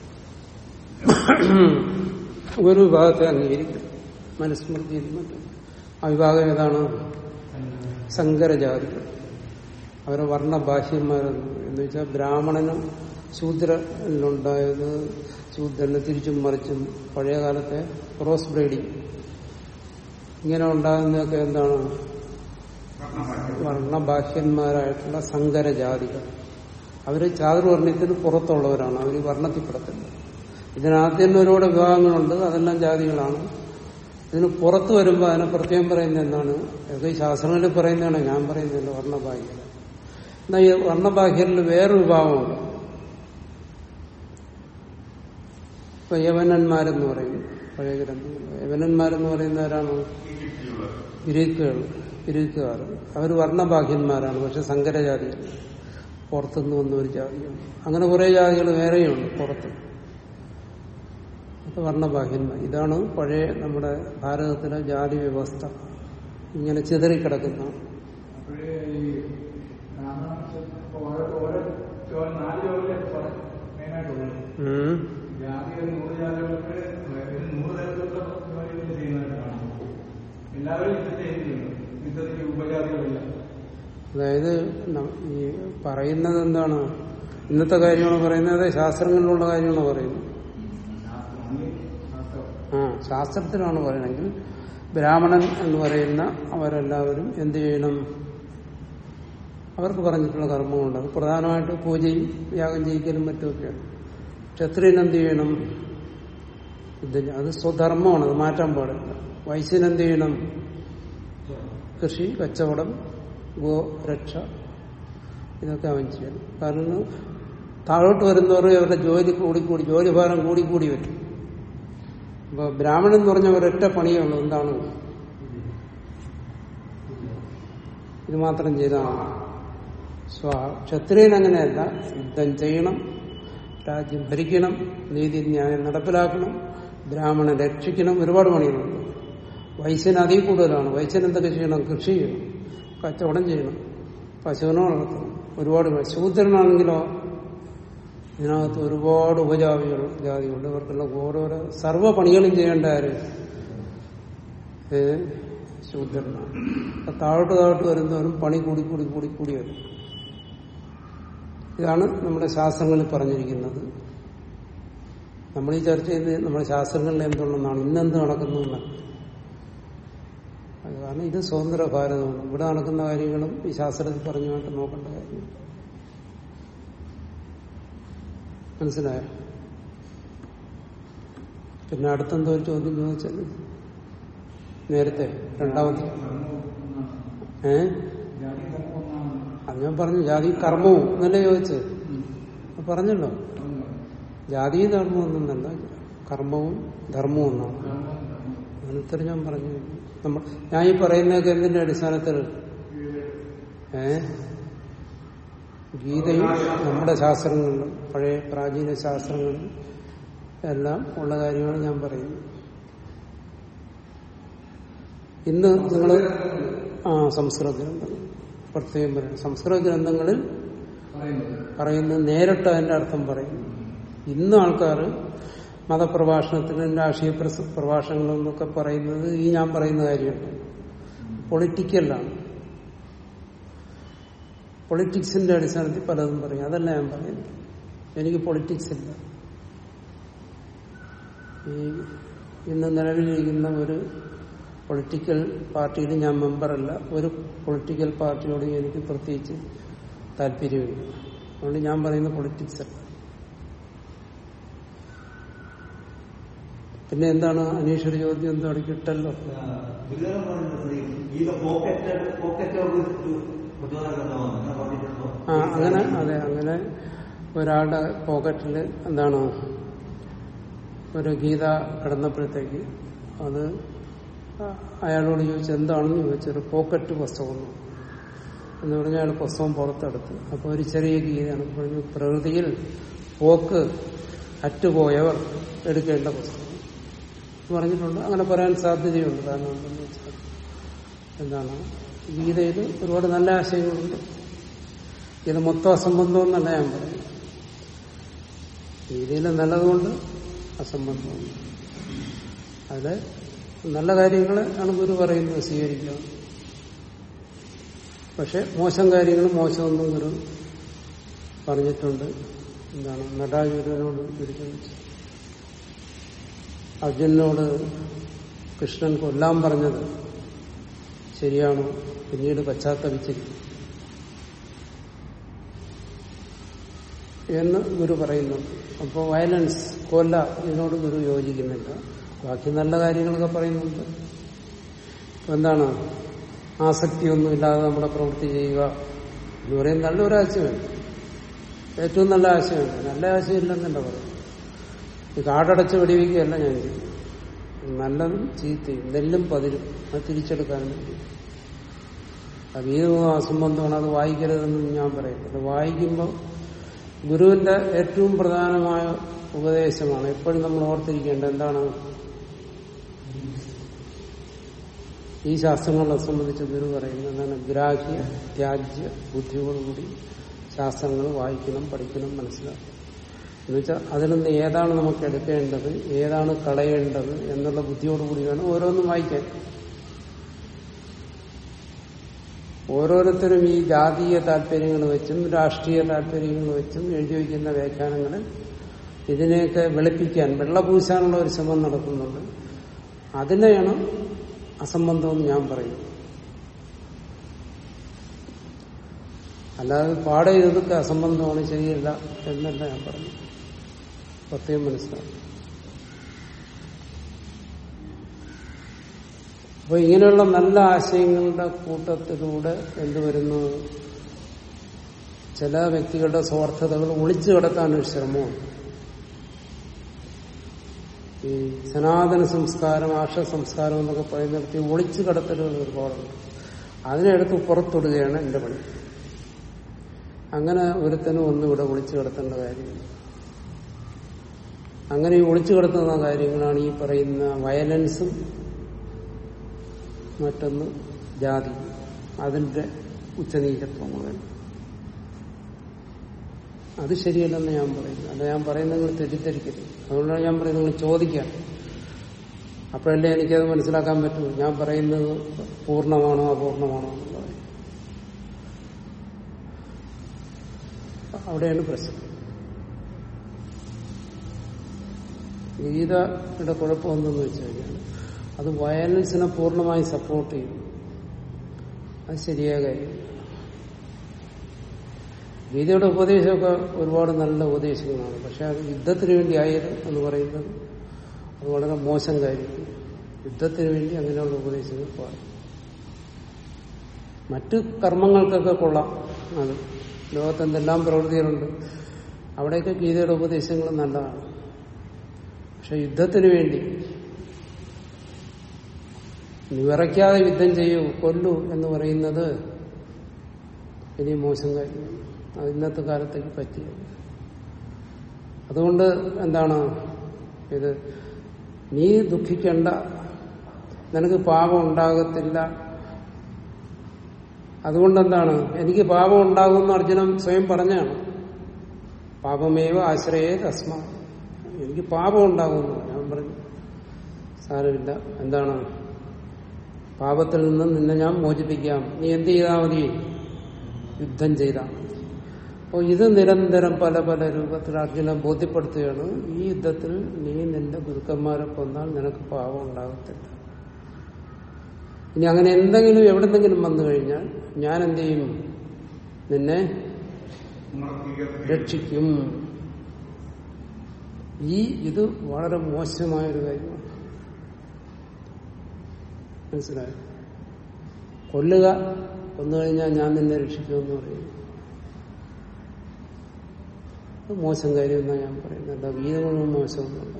ഒരു വിഭാഗത്തെ അംഗീകരിക്കും മനുസ്മൃതിയിൽ മറ്റും ആ വിഭാഗം ഏതാണ് സങ്കരജാതികൾ അവരെ വർണ്ണബാഹ്യന്മാരെന്ന് എന്ന് വെച്ചാൽ ബ്രാഹ്മണനും ശൂദ്രനുണ്ടായത് ശൂദ്രന് തിരിച്ചും മറിച്ചും പഴയ കാലത്തെ ക്രോസ് ബ്രീഡിങ് ഇങ്ങനെ ഉണ്ടാകുന്നതൊക്കെ എന്താണ് വർണ്ണബാഹ്യന്മാരായിട്ടുള്ള സങ്കരജാതികൾ അവര് ചാതുർവർണ്ണത്തിന് പുറത്തുള്ളവരാണ് അവർ വർണ്ണത്തിൽപ്പെടത്തില്ല ഇതിനകത്ത് തന്നെ ഒരുപാട് വിഭാഗങ്ങളുണ്ട് അതെല്ലാം ജാതികളാണ് ഇതിന് പുറത്ത് വരുമ്പോൾ അതിനെ പ്രത്യേകം പറയുന്നത് എന്താണ് ഇതൊക്കെ ഈ ശാസ്ത്രങ്ങളിൽ പറയുന്നതാണ് ഞാൻ പറയുന്നില്ല വർണ്ണബാഹ്യത എന്നാൽ ഈ വർണ്ണബാഹ്യരിൽ വേറൊരു വിഭാഗമുണ്ട് ഇപ്പൊ യവനന്മാരെന്ന് പറയും പഴയ ഗ്രന്ഥങ്ങൾ യവനന്മാരെന്ന് പറയുന്നവരാണ് ഗ്രീക്കുകൾ ഗ്രീക്കുകാർ അവർ വർണ്ണബാഹ്യന്മാരാണ് പക്ഷെ സങ്കരജാതികൾ പുറത്തുനിന്ന് വന്ന ഒരു ജാതിയാണ് അങ്ങനെ കുറെ ജാതികൾ വേറെയുണ്ട് പുറത്ത് അത് വർണ്ണബാഹ്യന്മാർ ഇതാണ് പഴയ നമ്മുടെ ഭാരതത്തിലെ ജാതി വ്യവസ്ഥ ഇങ്ങനെ ചിതറിക്കിടക്കുന്ന അപ്പോഴേ ഈ രാമാനുജൻ ഇപ്പൊ ഓരോ ഓരോ ജോലി നാല് ജോലിയൊക്കെ പറഞ്ഞു മെയിനായിട്ടുള്ളത് ഉം. ജാതികൾ നൂറ് ജാതികൾക്ക് ഒരു നൂറ് തരത്തിലുള്ള ജോലികൾ ചെയ്യുന്നതായിട്ട് കാണാം എല്ലാവരും ഇത് ചെയ്യുന്നുണ്ട് യുദ്ധത്തിൽ ഉപജാതികളില്ല അതായത് ന- ഈ പറയുന്നത് എന്താണ് ഇന്നത്തെ കാര്യമാണ് പറയുന്നത് ശാസ്ത്രങ്ങളിലുള്ള കാര്യമാണ് പറയുന്നത് ആ ശാസ്ത്രത്തിലാണ് പറയണമെങ്കിൽ ബ്രാഹ്മണൻ എന്ന് പറയുന്ന അവരെല്ലാവരും എന്ത് ചെയ്യണം അവർക്ക് പറഞ്ഞിട്ടുള്ള കർമ്മമുണ്ട് അത് പ്രധാനമായിട്ട് പൂജയും യാഗം ചെയ്യിക്കലും മറ്റുമൊക്കെയാണ് ക്ഷത്രിയൻ എന്ത് ചെയ്യണം ഇതിന് അത് സ്വധർമ്മമാണ് അത് മാറ്റാൻ പാടില്ല വൈശ്യൻ എന്ത് ചെയ്യണം കൃഷി കച്ചവടം ഗോരക്ഷ ഇതൊക്കെ അവൻ ചെയ്യണം കാരണം താഴോട്ട് വരുന്നവർ അവരുടെ ജോലി കൂടിക്കൂടി ജോലി ഭാരം കൂടിക്കൂടി വരും അപ്പൊ ബ്രാഹ്മണൻ എന്ന് പറഞ്ഞ ഒരൊറ്റ പണിയുള്ളൂ എന്താണ് ഇത് മാത്രം ചെയ്താണ് സ്വ ക്ഷത്രിയൻ അങ്ങനെയല്ല യുദ്ധം ചെയ്യണം രാജ്യം ഭരിക്കണം നീതിന്യായം നടപ്പിലാക്കണം ബ്രാഹ്മണൻ രക്ഷിക്കണം ഒരുപാട് പണികളുണ്ട് വൈശ്യൻ അതിൽ കൂടുതലാണ് വൈശ്യൻ എന്തൊക്കെ ചെയ്യണം കൃഷി ചെയ്യണം കച്ചവടം ചെയ്യണം പശുവിനെ വളർത്തണം ഒരുപാട് പണി. ശൂദ്രനാണെങ്കിലോ ഇതിനകത്ത് ഒരുപാട് ഉപജാതികൾ ജാതികളുണ്ട് ഇവർക്കെല്ലാം ഓരോരോ സർവ്വ പണികളും ചെയ്യേണ്ട ആര് ഏ ശൂദ്രനാണ് അപ്പൊ താഴോട്ട് താഴോട്ട് വരുന്നവരും പണി കൂടി കൂടി കൂടി കൂടി വരും ഇതാണ് നമ്മുടെ ശാസ്ത്രങ്ങളിൽ പറഞ്ഞിരിക്കുന്നത് നമ്മൾ ഈ ചർച്ച ചെയ്യുന്നത് നമ്മുടെ ശാസ്ത്രങ്ങളിൽ എന്തുണ്ടെന്നാണ് ഇന്നെന്ത് നടക്കുന്നു എന്നാണ് അത് കാരണം ഇത് സ്വതന്ത്ര ഭാരതമാണ് ഇവിടെ നടക്കുന്ന കാര്യങ്ങളും ഈ ശാസ്ത്രത്തിൽ പറഞ്ഞുമായിട്ട് നോക്കേണ്ട കാര്യം മനസ്സിലായോ പിന്നെ അടുത്തെന്തോ ഒരു ചോദ്യം ചോദിച്ചത് നേരത്തെ രണ്ടാമത്തെ ഏ ജാതി കർമ്മം ഒന്നാണ് അത് ഞാൻ പറഞ്ഞു ജാതി കർമ്മവും എന്നല്ലേ ചോദിച്ചത് അത് പറഞ്ഞല്ലോ ജാതി ധർമ്മം ഒന്നല്ല കർമ്മവും ധർമ്മവും ഒന്നാണ് അതിനുത്തരം ഞാൻ പറഞ്ഞു നമ്മൾ ഞാൻ ഈ പറയുന്നതൊക്കെ എന്തിന്റെ അടിസ്ഥാനത്തിൽ ഏ ഗീതയും നമ്മുടെ ശാസ്ത്രങ്ങളിലും പഴയ പ്രാചീന ശാസ്ത്രങ്ങളിലും എല്ലാം ഉള്ള കാര്യമാണ് ഞാൻ പറയുന്നത് ഇന്ന് നിങ്ങൾ ആ സംസ്കൃത ഗ്രന്ഥങ്ങൾ പ്രത്യേകം പറയണം സംസ്കൃത ഗ്രന്ഥങ്ങളിൽ പറയുന്നത് പറയുന്നത് നേരിട്ട് അതിന്റെ അർത്ഥം പറയും ഇന്ന് ആൾക്കാർ മതപ്രഭാഷണത്തിലും രാഷ്ട്രീയ പ്രസ- പ്രഭാഷണങ്ങളും എന്നൊക്കെ പറയുന്നത് ഈ ഞാൻ പറയുന്ന കാര്യമുണ്ട് പൊളിറ്റിക്കലാണ് പൊളിറ്റിക്സിന്റെ അടിസ്ഥാനത്തിൽ പലതും പറയും അതല്ല ഞാൻ പറയുന്നത് എനിക്ക് പൊളിറ്റിക്സ് ഇല്ല ഈ ഇന്ന് നിലവിലിരിക്കുന്ന ഒരു പൊളിറ്റിക്കൽ പാർട്ടിയിൽ ഞാൻ മെമ്പറല്ല ഒരു പൊളിറ്റിക്കൽ പാർട്ടിയോട് എനിക്ക് പ്രത്യേകിച്ച് താല്പര്യമില്ല അതുകൊണ്ട് ഞാൻ പറയുന്ന പൊളിറ്റിക്സ് അല്ല പിന്നെ എന്താണ് അനീഷൊരു ചോദ്യം എന്തോ അവിടെ കിട്ടല്ലോ ഗുരുതരം പറയുന്നത് ഗീത പോക്കറ്റ് പോക്കറ്റ് പ്രചോദനമാണ് അങ്ങനെ പറഞ്ഞിട്ടുണ്ടോ ആ അങ്ങനെ അതെ അങ്ങനെ ഒരാളുടെ പോക്കറ്റിൽ എന്താണ് ഒരു ഗീത കിടന്നപ്പോഴത്തേക്ക് അത് അയാളോട് ചോദിച്ചു എന്താണെന്ന് ചോദിച്ചു ഒരു പോക്കറ്റ് പുസ്തകം എന്ന് പറഞ്ഞാൽ അയാൾ പുസ്തകം പുറത്തെടുത്ത് അപ്പോൾ ഒരു ചെറിയ ഗീതയാണ് പറഞ്ഞു പ്രകൃതിയിൽ പോക്ക് അറ്റുപോയവർ എടുക്കേണ്ട പുസ്തകം എന്ന് പറഞ്ഞിട്ടുണ്ട് അങ്ങനെ പറയാൻ സാധ്യതയുണ്ട് കാരണം എന്തെന്ന് വെച്ചാൽ എന്താണ് ഗീതയിൽ ഒരുപാട് നല്ല ആശയങ്ങളുണ്ട് ഇത് മൊത്തം അസംബന്ധമെന്നല്ല ഞാൻ പറയും ഗീതയിൽ നല്ലതുകൊണ്ട് അസംബന്ധമുണ്ട് അതിൽ നല്ല കാര്യങ്ങൾ ആണ് ഗുരു പറയുന്നത് സ്വീകരിക്കുക പക്ഷെ മോശം കാര്യങ്ങൾ മോശമൊന്നും ഗുരു പറഞ്ഞിട്ടുണ്ട് എന്താണ് നടാഗുരുവിനോട് ഗുരുവിച്ചു അർജുനനോട് കൃഷ്ണൻ കൊല്ലാൻ പറഞ്ഞത് ശരിയാണോ പിന്നീട് പശ്ചാത്തപിച്ചിരിക്കും എന്ന് ഗുരു പറയുന്നുണ്ട് അപ്പോൾ വയലൻസ് കൊല്ല ഇതിനോട് ഗുരു യോജിക്കുന്നില്ല ബാക്കി നല്ല കാര്യങ്ങളൊക്കെ പറയുന്നുണ്ട് ഇപ്പൊ എന്താണ് ആസക്തിയൊന്നുമില്ലാതെ നമ്മുടെ പ്രവൃത്തി ചെയ്യുക എന്ന് പറയും നല്ലൊരു ആശയമാണ് ഏറ്റവും നല്ല ആശയമാണ് നല്ല ആശയം ഇല്ലെന്നല്ല പറയും ഈ കാടടച്ച് വെടിവെക്കുകയല്ല ഞാൻ ചെയ്യുന്നത് നല്ലതും ചീത്തയും നെല്ലും പതിരും അത് തിരിച്ചെടുക്കാൻ വേണ്ടി അത് ഏത് അസംബന്ധമാണ് അത് വായിക്കരുതെന്ന് ഞാൻ പറയുന്നത് വായിക്കുമ്പോൾ ഗുരുവിന്റെ ഏറ്റവും പ്രധാനമായ ഉപദേശമാണ് എപ്പോഴും നമ്മൾ ഓർത്തിരിക്കേണ്ടത് എന്താണ് ഈ ശാസ്ത്രങ്ങളെ സംബന്ധിച്ച് ഗുരു പറയുന്നത് എന്താണ് ഗ്രാഹ്യ ത്യാജ്യ ബുദ്ധിയോടുകൂടി ശാസ്ത്രങ്ങൾ വായിക്കണം പഠിക്കണം മനസ്സിലാക്കണം എന്നുവെച്ചാൽ അതിൽ നിന്ന് ഏതാണ് നമുക്ക് എടുക്കേണ്ടത് ഏതാണ് കളയേണ്ടത് എന്നുള്ള ബുദ്ധിയോടുകൂടി വേണം ഓരോന്നും വായിക്കാൻ ഓരോരുത്തരും ഈ ജാതീയ താല്പര്യങ്ങൾ വെച്ചും രാഷ്ട്രീയ താല്പര്യങ്ങൾ വെച്ചും എഴുതി വയ്ക്കുന്ന വ്യാഖ്യാനങ്ങളിൽ ഇതിനെയൊക്കെ വെളുപ്പിക്കാൻ വെള്ളപൂശാനുള്ള ഒരു ശ്രമം നടക്കുന്നുണ്ട് അതിനെയാണ് അസംബന്ധമെന്ന് ഞാൻ പറയുന്നത് അല്ലാതെ പാടെ ഇതൊക്കെ അസംബന്ധമാണ് ശരിയല്ല എന്നല്ല ഞാൻ പറഞ്ഞു പ്രത്യേകം മനസ്സിലാക്കും അപ്പൊ ഇങ്ങനെയുള്ള നല്ല ആശയങ്ങളുടെ കൂട്ടത്തിലൂടെ എന്ത് വരുന്നു ചില വ്യക്തികളുടെ സ്വാർത്ഥതകൾ ഒളിച്ചു കടത്താനൊരു ശ്രമമുണ്ട് ഈ സനാതന സംസ്കാരം ആർഷ സംസ്കാരം എന്നൊക്കെ പറയുന്നിടത്ത് ഈ ഒളിച്ചു കടത്തലുകൾ ഒരുപാടുണ്ട് അതിനെടുത്ത് പുറത്തിടുകയാണ് എന്റെ പണി അങ്ങനെ ഒരുത്തനും ഒന്നും ഇവിടെ ഒളിച്ചു കിടത്തേണ്ട കാര്യമില്ല അങ്ങനെ ഈ ഒളിച്ചു കിടത്തുന്ന കാര്യങ്ങളാണ് ഈ പറയുന്ന വയലൻസും മറ്റൊന്ന് ജാതി അതിന്റെ ഉച്ചനീചത്വങ്ങൾ അത് ശരിയല്ലെന്ന് ഞാൻ പറയുന്നു അല്ല ഞാൻ പറയുന്നത് നിങ്ങൾ തെറ്റിദ്ധരിക്കരുത് അതുകൊണ്ടാണ് ഞാൻ പറയുന്നത് നിങ്ങൾ ചോദിക്കാം അപ്പോഴല്ലേ എനിക്കത് മനസ്സിലാക്കാൻ പറ്റൂ ഞാൻ പറയുന്നത് പൂർണ്ണമാണോ അപൂർണമാണോ എന്നുള്ളത് അവിടെയാണ് പ്രശ്നം ഗീതയുടെ കുഴപ്പം എന്തെന്ന് വെച്ച് കഴിഞ്ഞാൽ അത് വയലൻസിനെ പൂർണ്ണമായി സപ്പോർട്ട് ചെയ്യും അത് ശരിയായ കാര്യം ഗീതയുടെ ഉപദേശമൊക്കെ ഒരുപാട് നല്ല ഉപദേശങ്ങളാണ് പക്ഷെ അത് യുദ്ധത്തിന് വേണ്ടി ആയത് എന്ന് പറയുന്നത് അത് വളരെ മോശം കാര്യമാണ് യുദ്ധത്തിന് വേണ്ടി അങ്ങനെയുള്ള ഉപദേശങ്ങൾ പാടും മറ്റ് കർമ്മങ്ങൾക്കൊക്കെ കൊള്ളാം അത് ലോകത്ത് എന്തെല്ലാം പ്രവൃത്തികളുണ്ട് അവിടെയൊക്കെ ഗീതയുടെ ഉപദേശങ്ങൾ നല്ലതാണ് പക്ഷെ യുദ്ധത്തിന് വേണ്ടി നീ വിറയ്ക്കാതെ യുദ്ധം ചെയ്യൂ കൊല്ലൂ എന്ന് പറയുന്നത് ഇനി മോശം കാര്യമാണ് അത് ഇന്നത്തെ കാലത്തേക്ക് പറ്റിയത് അതുകൊണ്ട് എന്താണ് ഇത് നീ ദുഃഖിക്കേണ്ട നിനക്ക് പാപം ഉണ്ടാകത്തില്ല അതുകൊണ്ടെന്താണ് എനിക്ക് പാപം ഉണ്ടാകുമെന്ന് അർജുനൻ സ്വയം പറഞ്ഞാണ് പാപമേവ ആശ്രയേ തസ്മാ എനിക്ക് പാപം ഉണ്ടാകുന്നു ഞാൻ പറഞ്ഞു സാരമില്ല എന്താണ് പാപത്തിൽ നിന്ന് നിന്നെ ഞാൻ മോചിപ്പിക്കാം നീ എന്ത് ചെയ്താൽ മതി യുദ്ധം ചെയ്താൽ മതി അപ്പോൾ ഇത് നിരന്തരം പല പല രൂപത്തിൽ അർജുനൻ ബോധ്യപ്പെടുത്തുകയാണ് ഈ യുദ്ധത്തിൽ നീ നിന്റെ ഗുരുക്കന്മാരെ കൊന്നാൽ നിനക്ക് പാപം ഉണ്ടാകത്തില്ല ഇനി അങ്ങനെ എന്തെങ്കിലും എവിടെന്നെങ്കിലും വന്നു കഴിഞ്ഞാൽ ഞാൻ എന്ത് ചെയ്യും നിന്നെ രക്ഷിക്കും ഈ ഇത് വളരെ മോശമായൊരു കാര്യമാണ് മനസ്സിലായോ കൊല്ലുക കൊന്നു കഴിഞ്ഞാൽ ഞാൻ നിന്നെ രക്ഷിക്കുമെന്ന് പറയും അത് മോശം കാര്യമെന്നാണ് ഞാൻ പറയുന്നത് അല്ല ഗീതങ്ങളൊന്നും മോശമൊന്നുമല്ല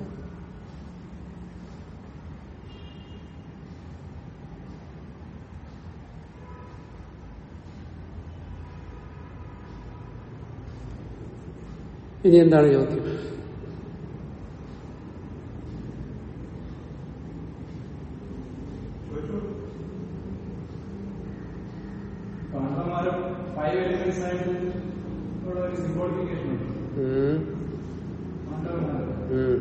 ഇനി എന്താണ് ചോദ്യം പാണ്ഡവന്മാരും ഫൈവ് എലിമെന്റ്സ് ആയിട്ട് ഉള്ള ഒരു സിംബോളിഫിക്കേഷൻ ഉണ്ട് ഉം. പാണ്ഡവന്മാർ ഉം.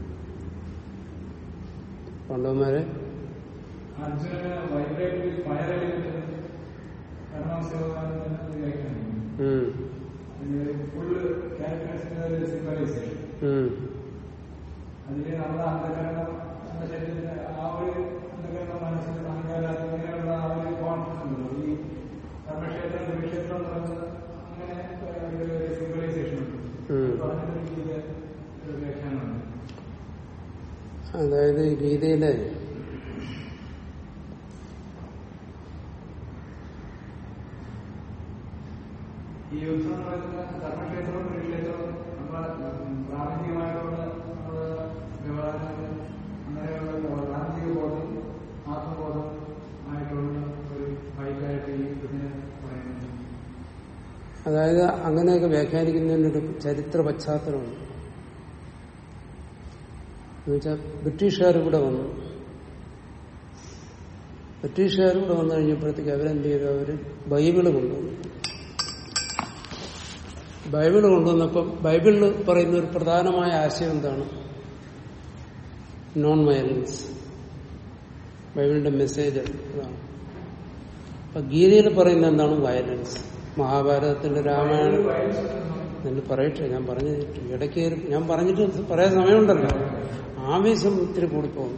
പാണ്ഡവന്മാരെ അർജുനന് വൈബ്രേറ്റ് ഫയർ എലിമെന്റ് കർണാശിവകാരൻ ഉം. ഫുള്ള് ക്യാരക്ടേഴ്സിന്റെ ഒരു സിംബലൈസേഷൻ ഉം. അതില് നമ്മുടെ അന്ധകരണം നമ്മുടെ ശരീരത്തിന്റെ ആ ഒരു അന്ധകരണം മനസ്സിൽ അഹങ്കാരം ഇങ്ങനെയുള്ള ആ ഒരു കോൺഫിഡൻസ് ഉണ്ടല്ലോ ഈ ധർമ്മക്ഷേത്രം കുരുക്ഷേത്രം എന്ന് പറയുന്നത് അങ്ങനെ ഒരു സിംബലൈസേഷൻ ഉണ്ട് ഉം. അപ്പൊ അതിനൊരു രീതിയില് ഒരു വ്യാഖ്യാനമുണ്ട് അതായത് ഗീതയിലെ ഈ യുദ്ധം എന്ന് പറയുന്നത് ധർമ്മക്ഷേത്രവും കുരുക്ഷേത്രവും നമ്മുടെ പ്രാഥമികമായിട്ടുള്ള നമ്മുടെ വ്യവഹാരങ്ങൾ അങ്ങനെയുള്ള പ്രാഥമിക ബോധം ആത്മബോധം ആയിട്ടുള്ള ഒരു ഫൈറ്റായിട്ട് ഈ ഇതിനെ പറയുന്നത് അതായത് അങ്ങനെയൊക്കെ വ്യാഖ്യാനിക്കുന്നതിനൊരു ചരിത്ര പശ്ചാത്തലമുണ്ട് എന്നുവെച്ചാൽ ബ്രിട്ടീഷുകാർ ഇവിടെ വന്നു ബ്രിട്ടീഷുകാർ ഇവിടെ വന്നു കഴിഞ്ഞപ്പോഴത്തേക്ക് അവരെന്ത് ചെയ്തു അവര് ബൈബിള് കൊണ്ടുവന്നു ബൈബിള് കൊണ്ടുവന്നപ്പം ബൈബിളിൽ പറയുന്ന ഒരു പ്രധാനമായ ആശയം എന്താണ് നോൺ വയലൻസ് ബൈബിളിന്റെ മെസ്സേജ് അതാണ് അപ്പൊ ഗീതയിൽ പറയുന്ന എന്താണ് വയലൻസ് മഹാഭാരതത്തിന്റെ രാമായണം എന്ന് പറയട്ടെ ഞാൻ പറഞ്ഞു തരട്ടെ. ഇടയ്ക്ക് ഒരു- ഞാൻ പറഞ്ഞിട്ട് പറയാൻ സമയമുണ്ടല്ലോ ആവേശം ഇത്തിരി കൂടിപ്പോകുന്നു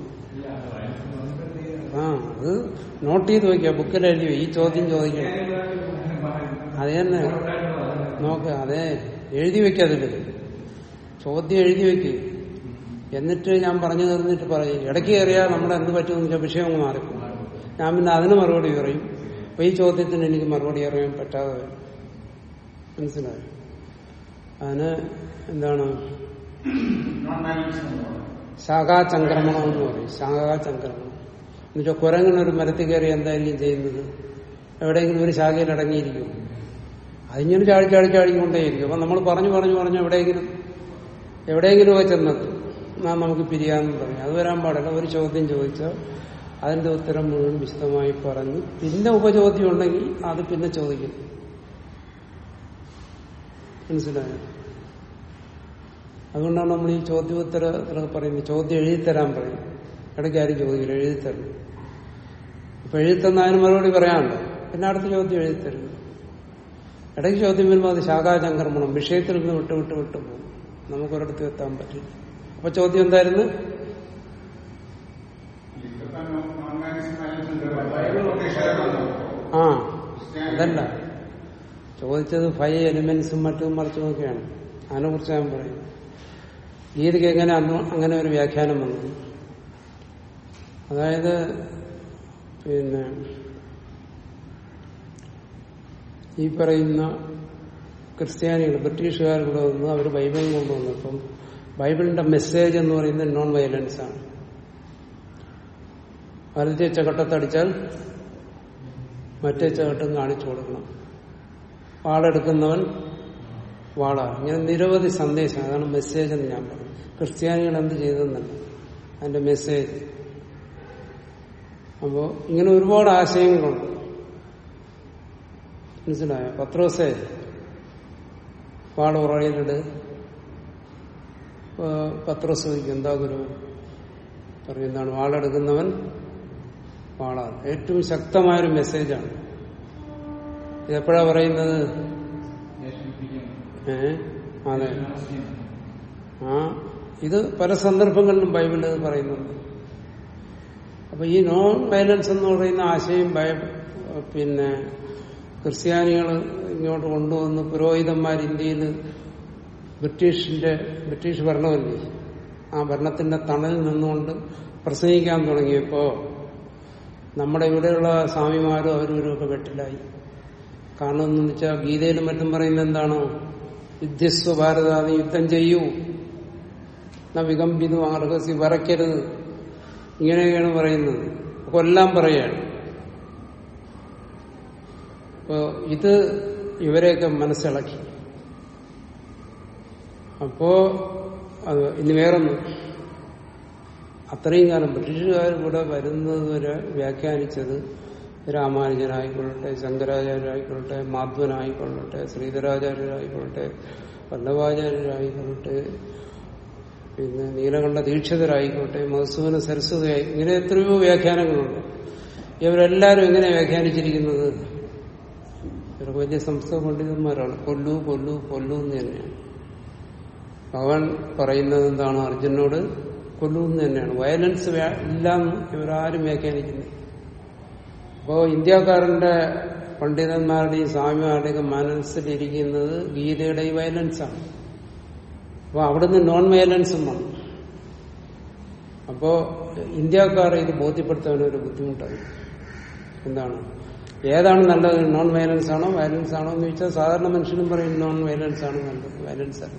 ആ അത് നോട്ട് ചെയ്ത് വയ്ക്കുക ബുക്കിൽ എഴുതി വയ്ക്കുക. ഈ ചോദ്യം ചോദിക്കണം അത് തന്നെ നോക്ക് അതെ എഴുതി വെക്കാതില്ല ചോദ്യം എഴുതി വെക്ക് എന്നിട്ട് ഞാൻ പറഞ്ഞു തന്നിട്ട് പറയും ഇടയ്ക്ക് കയറിയാൽ നമ്മൾ എന്ത് പറ്റുമെന്ന് വെച്ചാൽ വിഷയം അങ്ങ് മാറിപ്പോകും ഞാൻ പിന്നെ അതിന് മറുപടി പറയും അപ്പൊ ഈ ചോദ്യത്തിന് എനിക്ക് മറുപടി അറിയാൻ പറ്റാതെ വരും മനസ്സിലായോ അതിന് എന്താണ് ശാഖാചംക്രമണം എന്ന് പറയും ശാഖാചംക്രമണം എന്നുവെച്ചാൽ കുരങ്ങനൊരു മരത്തിൽ കയറി എന്തായിരിക്കും ചെയ്യുന്നത് എവിടെയെങ്കിലും ഒരു ശാഖയിൽ അടങ്ങിയിരിക്കും അതിങ്ങനെ ചാടി ചാടി ചാടിക്കൊണ്ടേയിരിക്കും അപ്പൊ നമ്മൾ പറഞ്ഞു പറഞ്ഞു പറഞ്ഞു എവിടെയെങ്കിലും എവിടെയെങ്കിലും ഒക്കെ ചെന്നെത്തും നാ നമുക്ക് പിരിയാന്ന് പറയും അത് വരാൻ പാടില്ല ഒരു ചോദ്യം ചോദിച്ചാൽ അതിന്റെ ഉത്തരം മുഴുവൻ വിശദമായി പറഞ്ഞു പിന്നെ ഉപചോദ്യം ഉണ്ടെങ്കിൽ അത് പിന്നെ ചോദിക്കും മനസ്സിലായോ അതുകൊണ്ടാണ് നമ്മൾ ഈ ചോദ്യോത്തരത്തിലൊക്കെ പറയുന്നത് ചോദ്യം എഴുതിത്തരാൻ പറയും ഇടയ്ക്ക് ആരും ചോദിക്കില്ല എഴുതിത്തരണം അപ്പൊ എഴുതിത്തന്ന അതിന് മറുപടി പറയാനുണ്ടോ പിന്നെ അടുത്ത ചോദ്യം എഴുതിത്തരുന്നു ഇടയ്ക്ക് ചോദ്യം വരുമ്പോൾ അത് ശാഖാചംക്രമണം വിഷയത്തിൽ നിന്ന് വിട്ട് വിട്ട് വിട്ട് പോകും നമുക്കൊരിടത്ത് എത്താൻ പറ്റില്ല അപ്പൊ ചോദ്യം എന്തായിരുന്നു ആ അതല്ല ചോദിച്ചത് ഫൈവ് എലിമെന്റ്സും മറ്റും മറിച്ചും ഒക്കെയാണ് അതിനെ കുറിച്ച് ഞാൻ പറയും ഗീതയ്ക്ക് എങ്ങനെ അന്ന് അങ്ങനെ ഒരു വ്യാഖ്യാനം വന്നു അതായത് പിന്നെ ഈ പറയുന്ന ക്രിസ്ത്യാനികൾ ബ്രിട്ടീഷുകാർ ഇവിടെ വന്നു അവർ ബൈബിളും കൊണ്ടുവന്നു അപ്പം ബൈബിളിന്റെ മെസ്സേജ് എന്ന് പറയുന്നത് നോൺ വയലൻസ് ആണ് വലത്തെ ചകട്ടത്തടിച്ചാൽ മറ്റേ ചകട്ടം കാണിച്ചു കൊടുക്കണം വാളെടുക്കുന്നവൻ വാളാണ് ഇങ്ങനെ നിരവധി സന്ദേശം അതാണ് മെസ്സേജ് എന്ന് ഞാൻ പറഞ്ഞു ക്രിസ്ത്യാനികൾ എന്ത് ചെയ്തെന്നല്ല അതിന്റെ മെസ്സേജ് അപ്പോ ഇങ്ങനെ ഒരുപാട് ആശയങ്ങളുണ്ട് മനസ്സിലായോ പത്രോസേ വാൾ ഉറയിലിട് ഇപ്പൊ പത്രസ് ചോദിക്കും എന്താ ഗുരു പറയുന്നതാണ് വാളെടുക്കുന്നവൻ വാളാണ് ഏറ്റവും ശക്തമായൊരു മെസ്സേജാണ് ഇതെപ്പോഴാ പറയുന്നത് ഏ അതെ ആ ഇത് പല സന്ദർഭങ്ങളിലും ബൈബിളിൽ ഇത് പറയുന്നുണ്ട് അപ്പൊ ഈ നോൺ വയലൻസ് എന്ന് പറയുന്ന ആശയം ബൈ- പിന്നെ ക്രിസ്ത്യാനികൾ ഇങ്ങോട്ട് കൊണ്ടുവന്ന് പുരോഹിതന്മാർ ഇന്ത്യയിൽ ബ്രിട്ടീഷിന്റെ ബ്രിട്ടീഷ് ഭരണമല്ലേ ആ ഭരണത്തിന്റെ തണലിൽ നിന്നുകൊണ്ട് പ്രസംഗിക്കാൻ തുടങ്ങിയപ്പോ നമ്മുടെ ഇവിടെയുള്ള സ്വാമിമാരും അവരും ഒക്കെ വെട്ടിലായി കാരണം എന്ന് വെച്ചാൽ ഗീതയിലും മറ്റും പറയുന്നത് എന്താണോ യുദ്ധസ്വ ഭാരത നീ യുദ്ധം ചെയ്യൂ ന വികമ്പിതു അർഹസി വരയ്ക്കരുത് ഇങ്ങനെയൊക്കെയാണ് പറയുന്നത് കൊല്ലാൻ പറയാണ് അപ്പോ ഇത് ഇവരെയൊക്കെ മനസ്സിളക്കി അപ്പോ അത് ഇനി വേറൊന്ന് അത്രയും കാലം ബ്രിട്ടീഷുകാർ ഇവിടെ വരുന്നത് വരെ വ്യാഖ്യാനിച്ചത് രാമാനുജനായിക്കൊള്ളട്ടെ ശങ്കരാചാര്യരായിക്കൊള്ളട്ടെ മാധ്വനായിക്കൊള്ളട്ടെ ശ്രീധരാചാര്യരായിക്കൊള്ളട്ടെ വല്ലഭാചാര്യരായിക്കൊള്ളട്ടെ പിന്നെ നീലകണ്ഠ ദീക്ഷിതരായിക്കോട്ടെ മധുസൂന സരസ്വതിയായി ഇങ്ങനെ എത്രയോ വ്യാഖ്യാനങ്ങളുണ്ട് ഇവരെല്ലാവരും എങ്ങനെ വ്യാഖ്യാനിച്ചിരിക്കുന്നത് ഇവർക്ക് വലിയ സംസ്കൃത പണ്ഡിതന്മാരാണ് കൊല്ലു കൊല്ലു കൊല്ലു എന്ന് തന്നെയാണ് ഭഗവാൻ പറയുന്നത് എന്താണ് അർജുനോട് കൊല്ലു എന്ന് തന്നെയാണ് വയലൻസ് വ്യാ- ഇല്ലാന്ന് ഇവരാരും വ്യാഖ്യാനിക്കുന്നു അപ്പോ ഇന്ത്യക്കാരന്റെ പണ്ഡിതന്മാരുടെയും സ്വാമിമാരുടെയും മനസ്സിലിരിക്കുന്നത് ഗീതയുടെ ഈ വയലൻസാണ് അപ്പൊ അവിടുന്ന് നോൺ വയലൻസും വന്നു അപ്പോ ഇന്ത്യക്കാരെ ഇത് ബോധ്യപ്പെടുത്താൻ ഒരു ബുദ്ധിമുട്ടായി എന്താണ് ഏതാണ് നല്ലത് നോൺ വയലൻസ് ആണോ വയലൻസ് ആണോ എന്ന് ചോദിച്ചാൽ സാധാരണ മനുഷ്യനും പറയും നോൺ വയലൻസ് ആണ് നല്ലത് വയലൻസ് അല്ല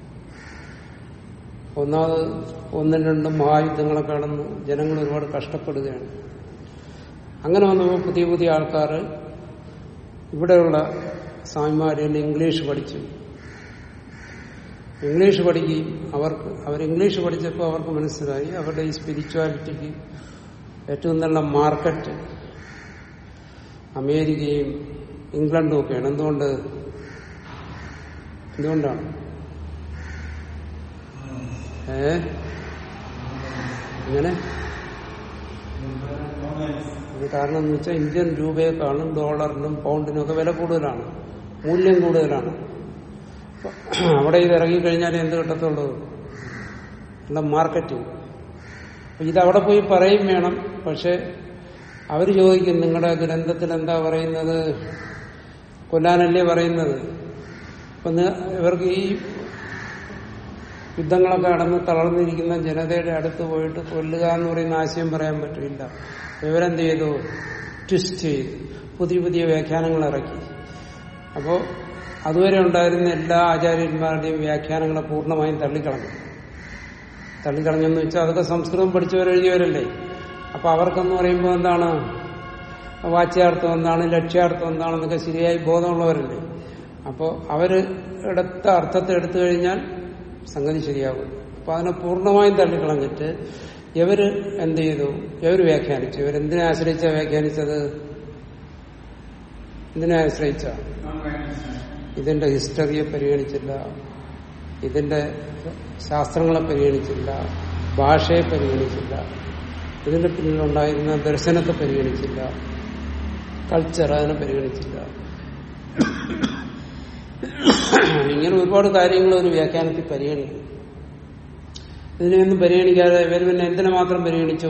ഒന്നാമത് ഒന്നും രണ്ടും മഹായുദ്ധങ്ങളെ കടന്ന് ജനങ്ങൾ ഒരുപാട് കഷ്ടപ്പെടുകയാണ് അങ്ങനെ വന്നപ്പോൾ പുതിയ പുതിയ ആൾക്കാർ ഇവിടെയുള്ള സ്വാമിമാരെല്ലാം ഇംഗ്ലീഷ് പഠിച്ചു ഇംഗ്ലീഷ് പഠിക്കുകയും അവർക്ക് അവർ ഇംഗ്ലീഷ് പഠിച്ചപ്പോൾ അവർക്ക് മനസ്സിലായി അവരുടെ ഈ സ്പിരിച്വാലിറ്റിക്ക് ഏറ്റവും നല്ല മാർക്കറ്റ് അമേരിക്കയും ഇംഗ്ലണ്ടും ഒക്കെയാണ് എന്തുകൊണ്ട് എന്തുകൊണ്ടാണ് ഏ ഇങ്ങനെ ഇത് കാരണം എന്ന് വെച്ചാൽ ഇന്ത്യൻ രൂപയെക്കാളും ഡോളറിനും പൗണ്ടിനും ഒക്കെ വില കൂടുതലാണ് മൂല്യം കൂടുതലാണ് അപ്പൊ അവിടെ ഇത് ഇറങ്ങിക്കഴിഞ്ഞാൽ എന്ത് കിട്ടത്തുള്ളൂ നല്ല മാർക്കറ്റിംഗ് അപ്പൊ ഇത് അവിടെ പോയി പറയും വേണം പക്ഷെ അവർ ചോദിക്കും നിങ്ങളുടെ ഗ്രന്ഥത്തിൽ എന്താ പറയുന്നത് കൊല്ലാനല്ലേ പറയുന്നത് അപ്പൊ നി- ഇവർക്ക് ഈ യുദ്ധങ്ങളൊക്കെ കടന്ന് തളർന്നിരിക്കുന്ന ജനതയുടെ അടുത്ത് പോയിട്ട് കൊല്ലുക എന്ന് പറയുന്ന ആശയം പറയാൻ പറ്റില്ല ഇവരെന്ത് ചെയ്തു ട്വിസ്റ്റ് ചെയ്തു പുതിയ പുതിയ വ്യാഖ്യാനങ്ങൾ ഇറക്കി അപ്പോ അതുവരെ ഉണ്ടായിരുന്ന എല്ലാ ആചാര്യന്മാരുടെയും വ്യാഖ്യാനങ്ങളെ പൂർണ്ണമായും തള്ളിക്കളഞ്ഞു തള്ളിക്കളഞ്ഞെന്ന് വെച്ചാൽ അതൊക്കെ സംസ്കൃതം പഠിച്ചവരെഴുതിയവരല്ലേ അപ്പൊ അവർക്കെന്ന് പറയുമ്പോൾ എന്താണ് വാച്യാർത്ഥം എന്താണ് ലക്ഷ്യാർത്ഥം എന്താണെന്നൊക്കെ ശരിയായി ബോധമുള്ളവരല്ലേ അപ്പോൾ അവര് എടുത്ത അർത്ഥത്തെ എടുത്തു കഴിഞ്ഞാൽ സംഗതി ശരിയാകും അപ്പൊ അതിനെ പൂർണ്ണമായും തള്ളിക്കളഞ്ഞിട്ട് ഇവര് എന്ത് ചെയ്തു ഇവര് വ്യാഖ്യാനിച്ചു ഇവരെന്തിനെ ആശ്രയിച്ച വ്യാഖ്യാനിച്ചത് എന്തിനെ ആശ്രയിച്ച ഇതിന്റെ ഹിസ്റ്ററിയെ പരിഗണിച്ചില്ല ഇതിന്റെ ശാസ്ത്രങ്ങളെ പരിഗണിച്ചില്ല ഭാഷയെ പരിഗണിച്ചില്ല ഇതിന്റെ പിന്നിലുണ്ടായിരുന്ന ദർശനത്തെ പരിഗണിച്ചില്ല കൾച്ചർ അതിനെ പരിഗണിച്ചില്ല ഇങ്ങനെ ഒരുപാട് കാര്യങ്ങൾ ഒരു വ്യാഖ്യാനത്തിൽ പരിഗണിക്കും ഇതിനെയൊന്നും പരിഗണിക്കാതെ ഇവർ പിന്നെ എന്തിനു മാത്രം പരിഗണിച്ചു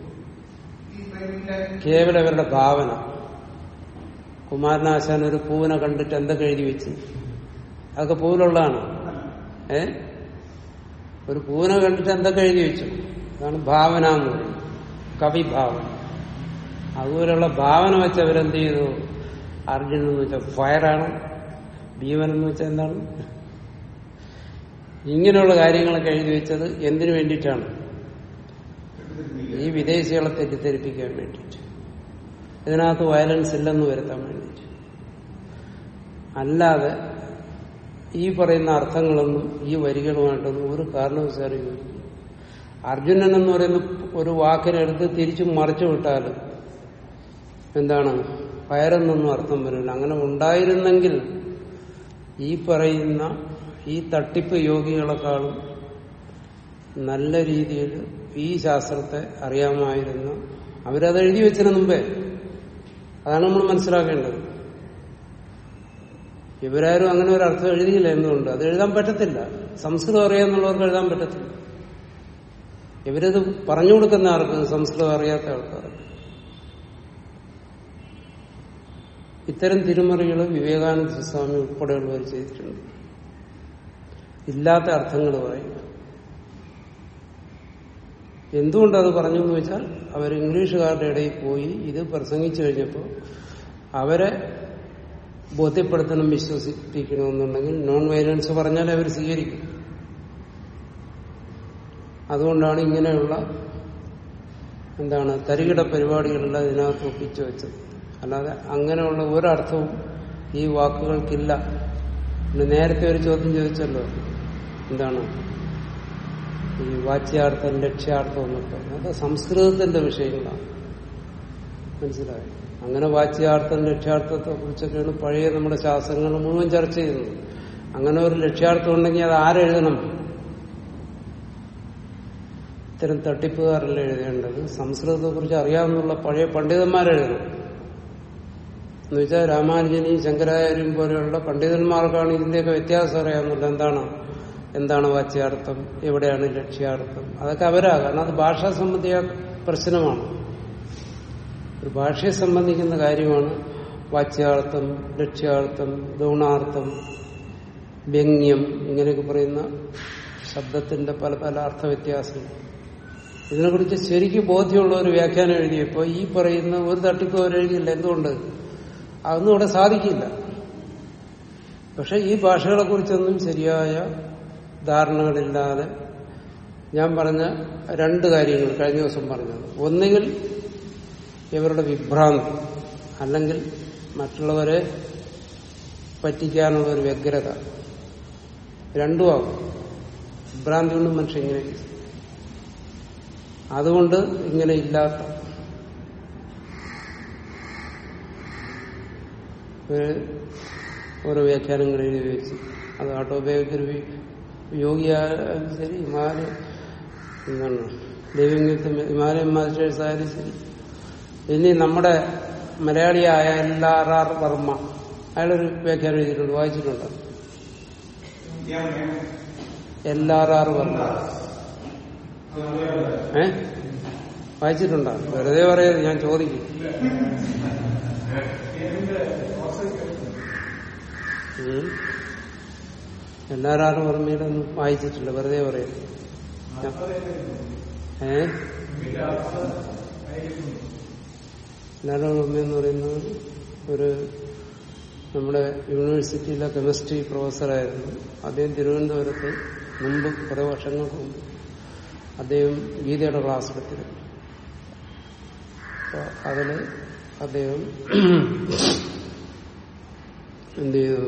കേവലം ഇവരുടെ ഭാവന കുമാരനാശാൻ ഒരു പൂവിനെ കണ്ടിട്ട് എന്തൊക്കെ എഴുതി വെച്ച് അതൊക്കെ പൂവിലുള്ളതാണ് ഏ ഒരു പൂവിനെ കണ്ടിട്ട് എന്തൊക്കെ എഴുതി വെച്ചു അതാണ് ഭാവന എന്ന് പറയുന്നത് കവിഭാവന അതുപോലെയുള്ള ഭാവന വെച്ച് അവരെന്ത് ചെയ്തു അർജുൻ എന്ന് വെച്ചാൽ ഫയറാണ് ഭീമൻ എന്ന് വെച്ചാൽ എന്താണ് ഇങ്ങനെയുള്ള കാര്യങ്ങളൊക്കെ എഴുതി വെച്ചത് എന്തിനു വേണ്ടിയിട്ടാണ് ഈ വിദേശികളെ തെറ്റിദ്ധരിപ്പിക്കാൻ വേണ്ടിയിട്ട് ഇതിനകത്ത് വയലൻസ് ഇല്ലെന്ന് വരുത്താൻ വേണ്ടിയിട്ട് അല്ലാതെ ഈ പറയുന്ന അർത്ഥങ്ങളൊന്നും ഈ വരികളുമായിട്ടൊന്നും ഒരു കാരണവശാലും യോജിക്കില്ല അർജുനൻ എന്ന് പറയുന്ന ഒരു വാക്കിനെടുത്ത് തിരിച്ചു മറിച്ചു വിട്ടാലും എന്താണ് ഫയറെന്നൊന്നും അർത്ഥം വരില്ല അങ്ങനെ ഉണ്ടായിരുന്നെങ്കിൽ ഈ പറയുന്ന ഈ തട്ടിപ്പ് യോഗികളെക്കാളും നല്ല രീതിയിൽ ഈ ശാസ്ത്രത്തെ അറിയാമായിരുന്ന അവരത് എഴുതി വെച്ചതിന് മുമ്പേ അതാണ് നമ്മൾ മനസ്സിലാക്കേണ്ടത് ഇവരാരും അങ്ങനെ ഒരു അർത്ഥം എഴുതിയില്ല എന്തുകൊണ്ട് അത് എഴുതാൻ പറ്റത്തില്ല സംസ്കൃതം അറിയാന്നുള്ളവർക്ക് എഴുതാൻ പറ്റത്തില്ല ഇവരിത് പറഞ്ഞു കൊടുക്കുന്ന ആർക്ക് സംസ്കൃതം അറിയാത്ത ആൾക്കാർ ഇത്തരം തിരുമറികൾ വിവേകാനന്ദ സ്വാമി ഉൾപ്പെടെയുള്ളവർ ചെയ്തിട്ടുണ്ട് ഇല്ലാത്ത അർത്ഥങ്ങൾ പറയും എന്തുകൊണ്ടത് പറഞ്ഞു എന്ന് വെച്ചാൽ അവർ ഇംഗ്ലീഷുകാരുടെ ഇടയിൽ പോയി ഇത് പ്രസംഗിച്ചു കഴിഞ്ഞപ്പോൾ അവരെ ബോധ്യപ്പെടുത്തണം വിശ്വസിപ്പിക്കണമെന്നുണ്ടെങ്കിൽ നോൺ വയലൻസ് പറഞ്ഞാലേ അവർ സ്വീകരിക്കും അതുകൊണ്ടാണ് ഇങ്ങനെയുള്ള എന്താണ് തരികിട പരിപാടികളെല്ലാം ഇതിനകത്ത് ഒപ്പിച്ചു വെച്ചത് അല്ലാതെ അങ്ങനെയുള്ള ഒരർത്ഥവും ഈ വാക്കുകൾക്കില്ല പിന്നെ നേരത്തെ ഒരു ചോദ്യം ചോദിച്ചല്ലോ എന്താണ് ഈ വാച്യാർത്ഥം ലക്ഷ്യാർത്ഥം എന്നൊക്കെ അതൊക്കെ സംസ്കൃതത്തിന്റെ വിഷയങ്ങളാണ് മനസ്സിലായി അങ്ങനെ വാച്യാർത്ഥം ലക്ഷ്യാർത്ഥത്തെ കുറിച്ചൊക്കെയാണ് പഴയ നമ്മുടെ ശാസ്ത്രങ്ങൾ മുഴുവൻ ചർച്ച ചെയ്യുന്നത് അങ്ങനെ ഒരു ലക്ഷ്യാർത്ഥം ഉണ്ടെങ്കിൽ അത് ആരെഴുതണം ഇത്തരം തട്ടിപ്പുകാരല്ല എഴുതേണ്ടത് സംസ്കൃതത്തെ കുറിച്ച് അറിയാവുന്നുള്ള പഴയ പണ്ഡിതന്മാരെഴുതണം എന്നുവെച്ചാൽ രാമാനുജനെയും ശങ്കരാചാര്യം പോലെയുള്ള പണ്ഡിതന്മാർക്കാണ് ഇതിന്റെയൊക്കെ വ്യത്യാസം അറിയാവുന്നത് എന്താണ് എന്താണ് വാച്യാർത്ഥം എവിടെയാണ് ലക്ഷ്യാർത്ഥം അതൊക്കെ അവരാ കാരണം അത് ഭാഷാ സംബന്ധിയ പ്രശ്നമാണ് ഒരു ഭാഷയെ സംബന്ധിക്കുന്ന കാര്യമാണ് വാച്യാർത്ഥം ലക്ഷ്യാർത്ഥം ഗൗണാർത്ഥം വ്യംഗ്യം ഇങ്ങനെയൊക്കെ പറയുന്ന ശബ്ദത്തിന്റെ പല പല അർത്ഥവ്യത്യാസങ്ങൾ ഇതിനെക്കുറിച്ച് ശരിക്കും ബോധ്യമുള്ള ഒരു വ്യാഖ്യാനം എഴുതിയപ്പോൾ ഈ പറയുന്ന ഒരു തട്ടിപ്പ് അവർ എഴുതിയില്ല എന്തുകൊണ്ട് അതൊന്നും ഇവിടെ സാധിക്കില്ല പക്ഷെ ഈ ഭാഷകളെ കുറിച്ചൊന്നും ശരിയായ ധാരണകളില്ലാതെ ഞാൻ പറഞ്ഞ രണ്ട് കാര്യങ്ങൾ കഴിഞ്ഞ ദിവസം പറഞ്ഞത് ഒന്നുകിൽ ഇവരുടെ വിഭ്രാന്തി അല്ലെങ്കിൽ മറ്റുള്ളവരെ പറ്റിക്കാനുള്ള ഒരു വ്യഗ്രത രണ്ടുമാകും വിഭ്രാന്തി കൊണ്ട് മനുഷ്യൻ ഇങ്ങനെ അതുകൊണ്ട് ഇങ്ങനെ ഇല്ലാത്ത ഒരു ഓരോ വ്യാഖ്യാനങ്ങൾ എഴുതി വെച്ച് അത് ഓട്ടോബയോഗ്രഫി യോഗിയായാലും ശരി ഹിമാലയ എന്താണ് ദൈവങ്ങത്തെ ഹിമാലയൻ മാസ്റ്റേഴ്സ് ആയാലും ശരി ഇനി നമ്മുടെ മലയാളിയായ എൽ ആർ ആർ വർമ്മ അയാളൊരു വ്യാഖ്യാനം എഴുതിയിട്ടുണ്ട് വായിച്ചിട്ടുണ്ട് എൽ ആർ ആർ വർമ്മ ഏ വായിച്ചിട്ടുണ്ടോ വെറുതെ പറയരുത് ഞാൻ ചോദിക്കും ഉം. എല്ലാരും ഓർമ്മയുടെ ഒന്നും വായിച്ചിട്ടില്ല വെറുതെ പറയരുത് ഏ എല്ലാവരുടെ ഓർമ്മയെന്ന് പറയുന്നത് ഒരു നമ്മുടെ യൂണിവേഴ്സിറ്റിയിലെ കെമിസ്ട്രി പ്രൊഫസറായിരുന്നു അദ്ദേഹം തിരുവനന്തപുരത്ത് മുമ്പ് കുറെ വർഷങ്ങൾക്ക് മുമ്പ് അദ്ദേഹം ഗീതയുടെ ക്ലാസ് എടുത്തിരുന്നു അപ്പൊ അതില് അദ്ദേഹം എന്ത് ചെയ്തു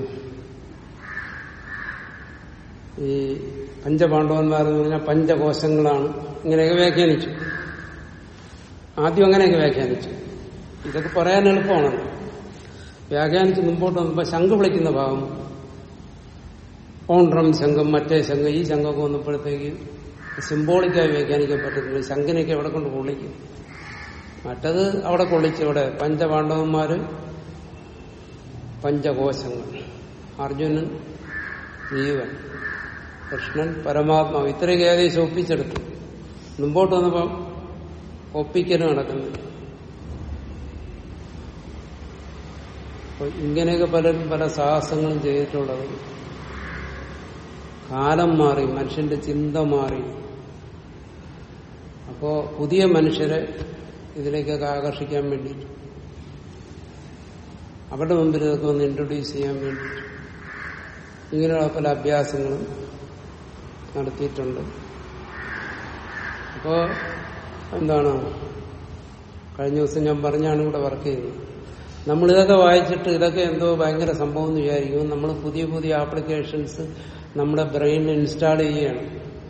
ഈ പഞ്ചപാണ്ഡവന്മാരെന്ന് പറഞ്ഞാൽ പഞ്ചകോശങ്ങളാണ് ഇങ്ങനെയൊക്കെ വ്യാഖ്യാനിച്ചു ആദ്യം അങ്ങനെയൊക്കെ വ്യാഖ്യാനിച്ചു ഇതൊക്കെ പറയാൻ എളുപ്പമാണല്ലോ വ്യാഖ്യാനിച്ച് മുമ്പോട്ട് വന്നപ്പോ ശംഖ് വിളിക്കുന്ന ഭാഗം ഓൺട്രം ശംഖം മറ്റേ ശംഖം ഈ ശംഖമൊക്കെ വന്നപ്പോഴത്തേക്ക് സിംബോളിക്കായി വ്യാഖ്യാനിക്കാൻ പറ്റത്തില്ല ശംഖിനെയൊക്കെ എവിടെ കൊണ്ട് കൊള്ളിക്കും മറ്റത് അവിടെ കൊള്ളിച്ച് ഇവിടെ പഞ്ചപാണ്ഡവന്മാര് പഞ്ചകോശങ്ങൾ അർജുനൻ ജീവൻ കൃഷ്ണൻ പരമാത്മാവ് ഇത്രയൊക്കെ ഏകദേശം ഒപ്പിച്ചെടുത്തു മുമ്പോട്ട് വന്നപ്പം ഒപ്പിക്കലും നടക്കുന്നില്ല അപ്പൊ ഇങ്ങനെയൊക്കെ പലരും പല സാഹസങ്ങളും ചെയ്തിട്ടുള്ളത് കാലം മാറി മനുഷ്യന്റെ ചിന്ത മാറി അപ്പോ പുതിയ മനുഷ്യരെ ഇതിലേക്കൊക്കെ ആകർഷിക്കാൻ വേണ്ടിയിട്ട് അവരുടെ മുമ്പിൽ ഇതൊക്കെ ഒന്ന് ഇൻട്രൊഡ്യൂസ് ചെയ്യാൻ വേണ്ടിയിട്ട് ഇങ്ങനെയുള്ള പല അഭ്യാസങ്ങളും നടത്തിയിട്ടുണ്ട് അപ്പോ എന്താണ് കഴിഞ്ഞ ദിവസം ഞാൻ പറഞ്ഞാണ് ഇവിടെ വർക്ക് ചെയ്യുന്നത് നമ്മൾ ഇതൊക്കെ വായിച്ചിട്ട് ഇതൊക്കെ എന്തോ ഭയങ്കര സംഭവം എന്ന് വിചാരിക്കും നമ്മൾ പുതിയ പുതിയ ആപ്ലിക്കേഷൻസ് നമ്മുടെ ബ്രെയിനിൽ ഇൻസ്റ്റാൾ ചെയ്യുകയാണ്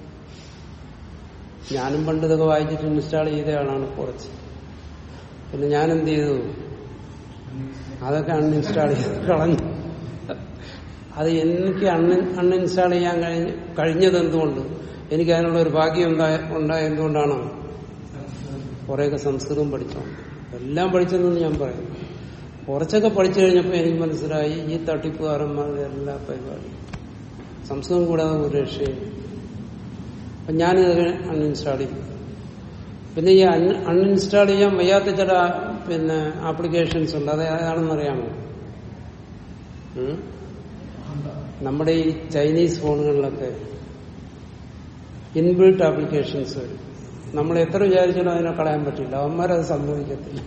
ഞാനും പണ്ട് ഇതൊക്കെ വായിച്ചിട്ട് ഇൻസ്റ്റാൾ ചെയ്ത ആളാണ് കുറച്ച് പിന്നെ ഞാൻ എന്ത് ചെയ്തു അതൊക്കെ അൺഇൻസ്റ്റാൾ ചെയ്ത് കളഞ്ഞു അത് എനിക്ക് അൺഇൻസ്റ്റാൾ ചെയ്യാൻ കഴിഞ്ഞ കഴിഞ്ഞത് എന്തുകൊണ്ട് എനിക്ക് അതിനുള്ള ഒരു ഭാഗ്യം ഉണ്ടായ ഉണ്ടായ എന്തുകൊണ്ടാണ് കുറേയൊക്കെ സംസ്കൃതം പഠിച്ചോണ്ട് എല്ലാം പഠിച്ചെന്ന് ഞാൻ പറയും കുറച്ചൊക്കെ പഠിച്ചു കഴിഞ്ഞപ്പോൾ എനിക്ക് മനസ്സിലായി ഈ തട്ടിപ്പുകാരന്മാരുടെ എല്ലാ പരിപാടിയും സംസ്കൃതം കൂടാതെ ഒരു രക്ഷയില്ല അപ്പൊ ഞാനിത് അൺഇൻസ്റ്റാൾ ചെയ്തു പിന്നെ ഈ അൺഇൻസ്റ്റാൾ ചെയ്യാൻ വയ്യാത്ത ചില പിന്നെ ആപ്ലിക്കേഷൻസ് ഉണ്ട് അത് ഏതാണെന്ന് അറിയാമോ ഉം? നമ്മുടെ ഈ ചൈനീസ് ഫോണുകളിലൊക്കെ ഇൻബിൽട്ട് ആപ്ലിക്കേഷൻസ് വരും നമ്മൾ എത്ര വിചാരിച്ചാലും അതിനെ കളയാൻ പറ്റില്ല അവന്മാരത് സംഭവിക്കത്തില്ല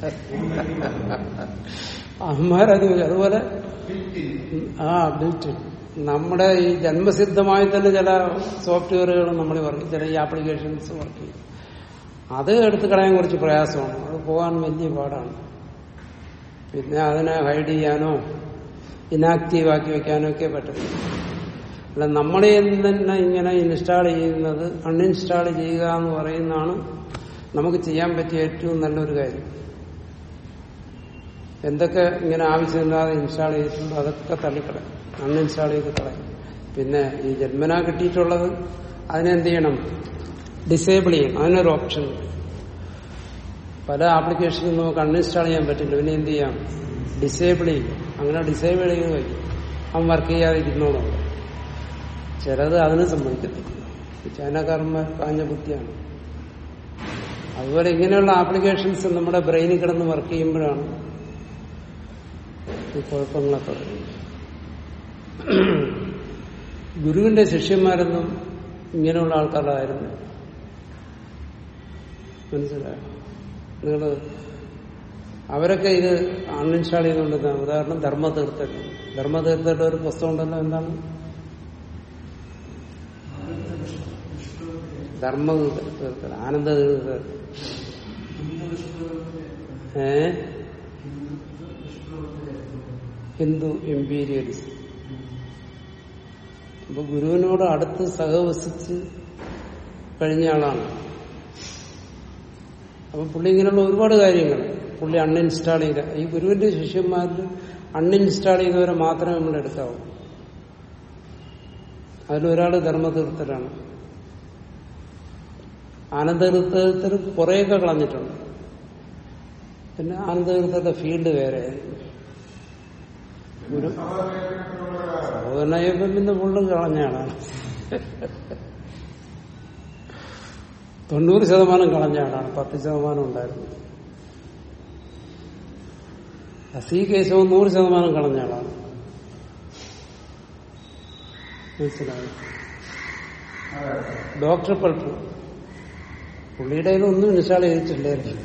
അവന്മാരത് അതുപോലെ ആ ബിൽറ്റ് നമ്മുടെ ഈ ജന്മസിദ്ധമായി തന്നെ ചില സോഫ്റ്റ്വെയറുകൾ നമ്മൾ വർക്ക് ചില ഈ ആപ്ലിക്കേഷൻസ് വർക്ക് ചെയ്യും അത് എടുത്ത് കളയാൻ കുറച്ച് പ്രയാസമാണ് അത് പോകാൻ വലിയ പാടാണ് പിന്നെ അതിനെ ഹൈഡ് ചെയ്യാനോ ഇനാക്റ്റീവ് ആക്കി വെക്കാനോ ഒക്കെ പറ്റത്തില്ല അല്ല നമ്മളെ തന്നെ ഇങ്ങനെ ഇൻസ്റ്റാൾ ചെയ്യുന്നത് അൺഇൻസ്റ്റാൾ ചെയ്യുക എന്ന് പറയുന്നതാണ് നമുക്ക് ചെയ്യാൻ പറ്റിയ ഏറ്റവും നല്ലൊരു കാര്യം എന്തൊക്കെ ഇങ്ങനെ ആവശ്യമില്ലാതെ ഇൻസ്റ്റാൾ ചെയ്തിട്ടുണ്ടോ അതൊക്കെ തള്ളിക്കളയും അൺഇൻസ്റ്റാൾ ചെയ്ത് കളയും പിന്നെ ഈ ജന്മനാ കിട്ടിയിട്ടുള്ളത് അതിനെന്ത് ചെയ്യണം ഡിസേബിൾ ചെയ്യണം അതിനൊരു ഓപ്ഷൻ ഉണ്ട്. പല ആപ്ലിക്കേഷനും നമുക്ക് അൺഇൻസ്റ്റാൾ ചെയ്യാൻ പറ്റില്ല പിന്നെ എന്ത് ചെയ്യാം ഡിസേബിൾ ചെയ്യും അങ്ങനെ ഡിസേബിൾ ചെയ്ത് വയ്ക്കും അവൻ വർക്ക് ചെയ്യാതിരുന്നോളും ചിലത് അതിന് സംഭവിക്കത്തില്ല ഈ ചൈനക്കാരന്മാർ കാഞ്ഞ ബുദ്ധിയാണ് അതുപോലെ ഇങ്ങനെയുള്ള ആപ്ലിക്കേഷൻസ് നമ്മുടെ ബ്രെയിനിൽ കിടന്ന് വർക്ക് ചെയ്യുമ്പോഴാണ് ഈ കുഴപ്പങ്ങളൊക്കെ വരുന്നത് ഗുരുവിന്റെ ശിഷ്യന്മാരൊന്നും ഇങ്ങനെയുള്ള ആൾക്കാരായിരുന്നു മനസ്സിലായോ നിങ്ങള് അവരൊക്കെ ഇത് അൺഇൻസ്റ്റാൾ ചെയ്തുകൊണ്ടിരുന്ന ഉദാഹരണം ധർമ്മതീർത്ഥൻ ധർമ്മതീർത്ഥയുടെ ഒരു പുസ്തകം ഉണ്ടല്ലോ എന്താണ് ധർമ്മതീർത്ഥൻ ആനന്ദതീർത്ഥൻ ഏ ഹിന്ദു എംപീരിയലിസം അപ്പൊ ഗുരുവിനോട് അടുത്ത് സഹവസിച്ച് കഴിഞ്ഞ ആളാണ് അപ്പൊ പുള്ളി ഇങ്ങനെയുള്ള ഒരുപാട് കാര്യങ്ങൾ പുള്ളി അൺഇൻസ്റ്റാൾ ചെയ്ത ഈ ഗുരുവിന്റെ ശിഷ്യന്മാരിൽ അൺഇൻസ്റ്റാൾ ചെയ്തവരെ മാത്രമേ നമ്മൾ എടുക്കാവൂ അതിലൊരാള് ധർമ്മതീർത്ഥരാണ് ആനന്ദതീർത്ഥത്തിൽ കുറേയൊക്കെ കളഞ്ഞിട്ടുണ്ട് പിന്നെ ആനന്ദതീർത്ഥയുടെ ഫീൽഡ് വേറെ ഗുരു സഹോദരനയ്യപ്പൻ പിന്നെ ഫുള്ളും കളഞ്ഞ ആളാണ് തൊണ്ണൂറ് ശതമാനം കളഞ്ഞ ആളാണ് പത്ത് ശതമാനം ഉണ്ടായിരുന്നു സി കേശവൻ നൂറ് ശതമാനം കളഞ്ഞ ആളാണ് മനസ്സിലായി ഡോക്ടർ പൾപ്പ് പുള്ളിയുടെ കയ്യിൽ ഒന്നും ഇൻസ്റ്റാൾ ചെയ്തിട്ടില്ലായിരുന്നു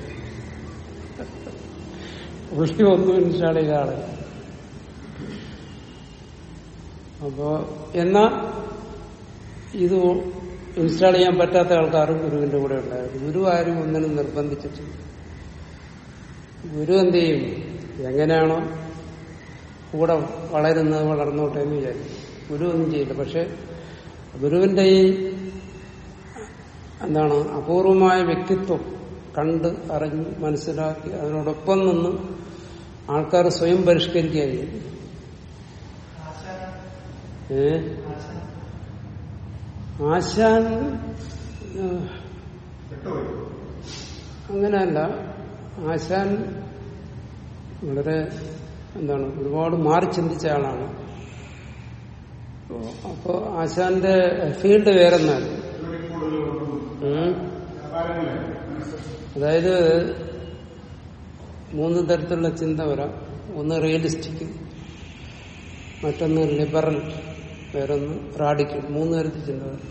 പുള്ളി ഒന്നും ഇൻസ്റ്റാൾ ചെയ്ത ആള് അപ്പോ എന്നാ ഇത് ഇൻസ്റ്റാൾ ചെയ്യാൻ പറ്റാത്ത ആൾക്കാരും ഗുരുവിന്റെ കൂടെ ഉണ്ടായിരുന്നു ഗുരു ആരും ഒന്നിനും നിർബന്ധിച്ചിട്ടില്ല ഗുരു എന്ത് ചെയ്യും എങ്ങനെയാണോ കൂടെ വളരുന്നത് വളർന്നോട്ടെ എന്ന് വിചാരിക്കും ഗുരു ഒന്നും ചെയ്യില്ല പക്ഷെ ഗുരുവിന്റെ ഈ എന്താണ് അപൂർവമായ വ്യക്തിത്വം കണ്ട് അറിഞ്ഞ് മനസ്സിലാക്കി അതിനോടൊപ്പം നിന്ന് ആൾക്കാർ സ്വയം പരിഷ്കരിക്കുകയായിരുന്നു ഏ ആശാൻ ഏഹ്, അങ്ങനെയല്ല ആശാൻ വളരെ എന്താണ് ഒരുപാട് മാറി ചിന്തിച്ച ആളാണ് അപ്പോ ആശാന്റെ ഫീൽഡ് വേറെന്നാണ് ഉം. അതായത് മൂന്ന് തരത്തിലുള്ള ചിന്ത വരാം ഒന്ന് റിയലിസ്റ്റിക് മറ്റൊന്ന് ലിബറൽ വേറൊന്ന് റാഡിക്കൽ മൂന്ന് തരത്തിൽ ചിന്ത വരാം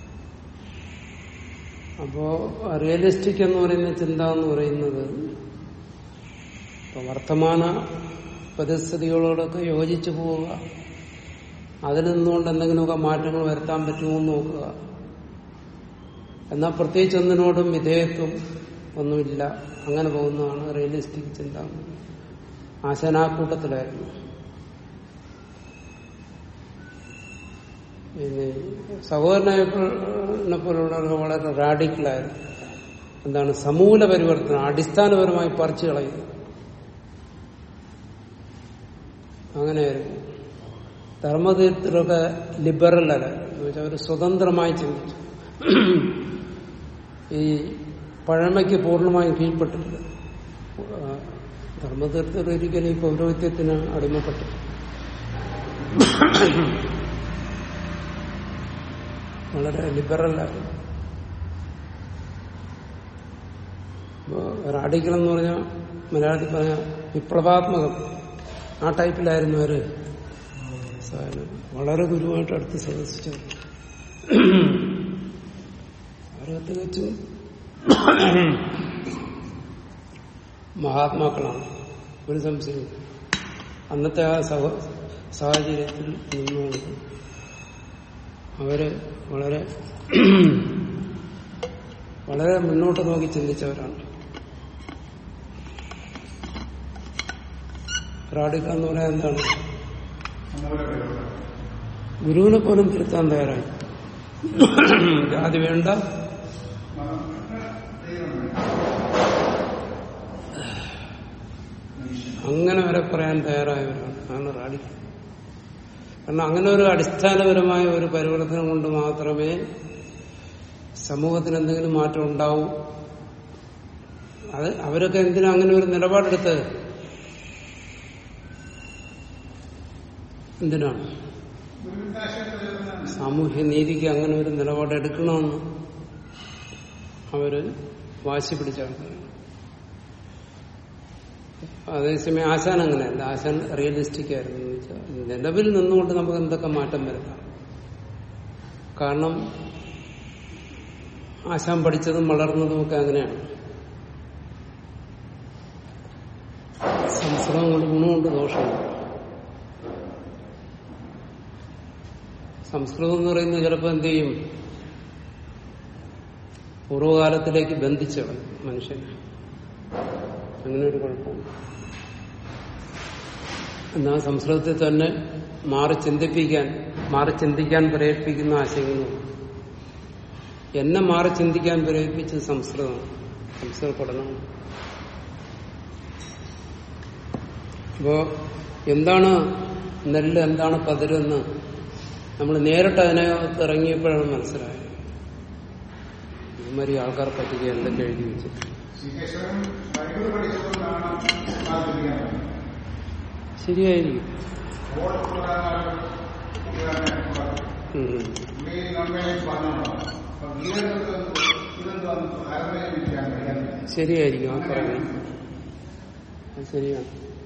അപ്പോ റിയലിസ്റ്റിക് എന്ന് പറയുന്ന ചിന്ത എന്ന് പറയുന്നത് ഇപ്പൊ വർത്തമാന പരിസ്ഥിതികളോടൊക്കെ യോജിച്ചു പോവുക അതിൽ നിന്നുകൊണ്ട് എന്തെങ്കിലുമൊക്കെ മാറ്റങ്ങൾ വരുത്താൻ പറ്റുമോ എന്ന് നോക്കുക എന്നാൽ പ്രത്യേകിച്ച് ഒന്നിനോടും വിധേയത്വം ഒന്നുമില്ല അങ്ങനെ പോകുന്നതാണ് റിയലിസ്റ്റിക് ചിന്ത ആശനാക്കൂട്ടത്തിലായിരുന്നു പിന്നെ സഹോദരനെ പോലുള്ളവർക്ക് വളരെ റാഡിക്കലായിരുന്നു എന്താണ് സമൂല പരിവർത്തനം അടിസ്ഥാനപരമായി പറിച്ചു കളയുന്നു അങ്ങനെയായിരുന്നു ധർമ്മതീർത്ഥരൊക്കെ ലിബറൽ അല്ല എന്ന് വെച്ചാൽ അവർ സ്വതന്ത്രമായി ചിന്തിച്ചു ഈ പഴമയ്ക്ക് പൂർണ്ണമായും കീഴ്പ്പെട്ടിട്ടില്ല ആ, ധർമ്മതീർത്ഥർ ഒരിക്കലും ഈ പൗരോഹിത്യത്തിന് അടിമപ്പെട്ടു വളരെ ലിബറലായിരുന്നു റാഡിക്കൽ എന്ന് പറഞ്ഞാൽ മലയാളത്തിൽ പറഞ്ഞ വിപ്ലവാത്മകം ആ ടൈപ്പിലായിരുന്നു അവര് സാധനം. വളരെ ഗുരുവായിട്ട് അടുത്ത് സദസ്സിച്ചത് അവരൊക്കെ തികച്ചും മഹാത്മാക്കളാണ് ഒരു സംശയം അന്നത്തെ ആ സഹ സാഹചര്യത്തിൽ നിന്നുകൊണ്ട് അവര് വളരെ വളരെ മുന്നോട്ട് നോക്കി ചിന്തിച്ചവരാണ് റാഡിക്ക എന്ന് പറയാൻ എന്താണ് ഗുരുവിനെ പോലും തിരുത്താൻ തയ്യാറായി ജാതി വേണ്ട അങ്ങനെ വരെ പറയാൻ തയ്യാറായവരാണ് ആണ് റാഡിക്ക കാരണം അങ്ങനെ ഒരു അടിസ്ഥാനപരമായ ഒരു പരിവർത്തനം കൊണ്ട് മാത്രമേ സമൂഹത്തിന് എന്തെങ്കിലും മാറ്റം ഉണ്ടാവൂ അത് അവരൊക്കെ എന്തിനാ അങ്ങനെ ഒരു നിലപാടെടുത്തത് എന്തിനാണ് സാമൂഹ്യ നീതിക്ക് അങ്ങനെ ഒരു നിലപാടെടുക്കണമെന്ന് അവര് വാശി പിടിച്ച ആൾക്കാരാണ് അതേസമയം ആശാൻ അങ്ങനെയല്ല ആശാൻ റിയലിസ്റ്റിക് ആയിരുന്നു എന്ന് വെച്ചാൽ നിലവിൽ നിന്നുകൊണ്ട് നമുക്ക് എന്തൊക്കെ മാറ്റം വരുത്താം കാരണം ആശാൻ പഠിച്ചതും വളർന്നതും ഒക്കെ അങ്ങനെയാണ് സംസ്കൃതം കൊണ്ട് ഗുണമുണ്ട് ദോഷമുണ്ട് സംസ്കൃതം എന്ന് പറയുന്നത് ചിലപ്പോൾ എന്ത് ചെയ്യും പൂർവ്വകാലത്തിലേക്ക് ബന്ധിച്ചവൻ മനുഷ്യനെ അങ്ങനെ ഒരു കുഴപ്പമുണ്ട് എന്നാൽ സംസ്കൃതത്തിൽ തന്നെ മാറി ചിന്തിപ്പിക്കാൻ മാറി ചിന്തിക്കാൻ പ്രേരിപ്പിക്കുന്ന ആശയങ്ങളുണ്ട് എന്നെ മാറി ചിന്തിക്കാൻ പ്രേരിപ്പിച്ചത് സംസ്കൃതമാണ് സംസ്കൃത പഠനമാണ് അപ്പോ എന്താണ് നെല്ല് എന്താണ് പതിരെന്ന് നമ്മൾ നേരിട്ട് അതിനകത്ത് ഇറങ്ങിയപ്പോഴാണ് മനസ്സിലായത് ഇതുമാതിരി ആൾക്കാർ പറ്റിക്കുക എന്തൊക്കെ എഴുതി വെച്ചിട്ട് ശ്രീകേശ്വരൻ ബൈബിൾ പഠിച്ചതുകൊണ്ടാണ് താല്പര്യം ശരിയായിരിക്കും ഓൾ പ്രധാനമായും ഉം. പുള്ളി നമ്മെ പറഞ്ഞോളാം അപ്പൊ ഗീതങ്ങൾക്ക് ഇതെന്തോ താരതമ്യം ചെയ്യാൻ കഴിയാറില്ല ശരിയായിരിക്കും ആ പറയുന്നത് അത് ശരിയാണ്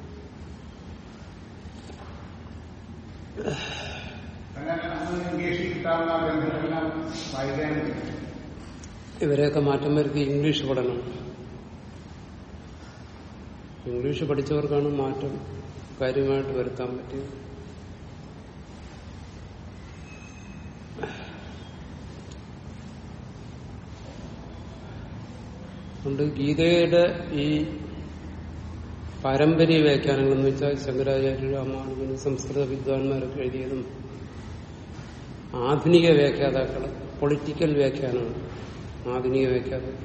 അങ്ങനെ അന്ന് ഇംഗ്ലീഷിൽ കിട്ടാവുന്ന ഗ്രന്ഥങ്ങളെല്ലാം വായിക്കാൻ കഴിയും ഇവരെയൊക്കെ മാറ്റം വരുത്തി ഇംഗ്ലീഷ് പഠനം ഇംഗ്ലീഷ് പഠിച്ചവർക്കാണ് മാറ്റം കാര്യമായിട്ട് വരുത്താൻ പറ്റിയത് അതുകൊണ്ട് ഗീതയുടെ ഈ പാരമ്പര്യ വ്യാഖ്യാനങ്ങൾ എന്ന് വെച്ചാൽ ശങ്കരാചാര്യ രാമാനുജന് സംസ്കൃത വിദ്വാൻമാരൊക്കെ എഴുതിയതും ആധുനിക വ്യാഖ്യാതാക്കൾ പൊളിറ്റിക്കൽ വ്യാഖ്യാനമാണ് ആധുനിക വ്യാഖ്യാതാക്കൾ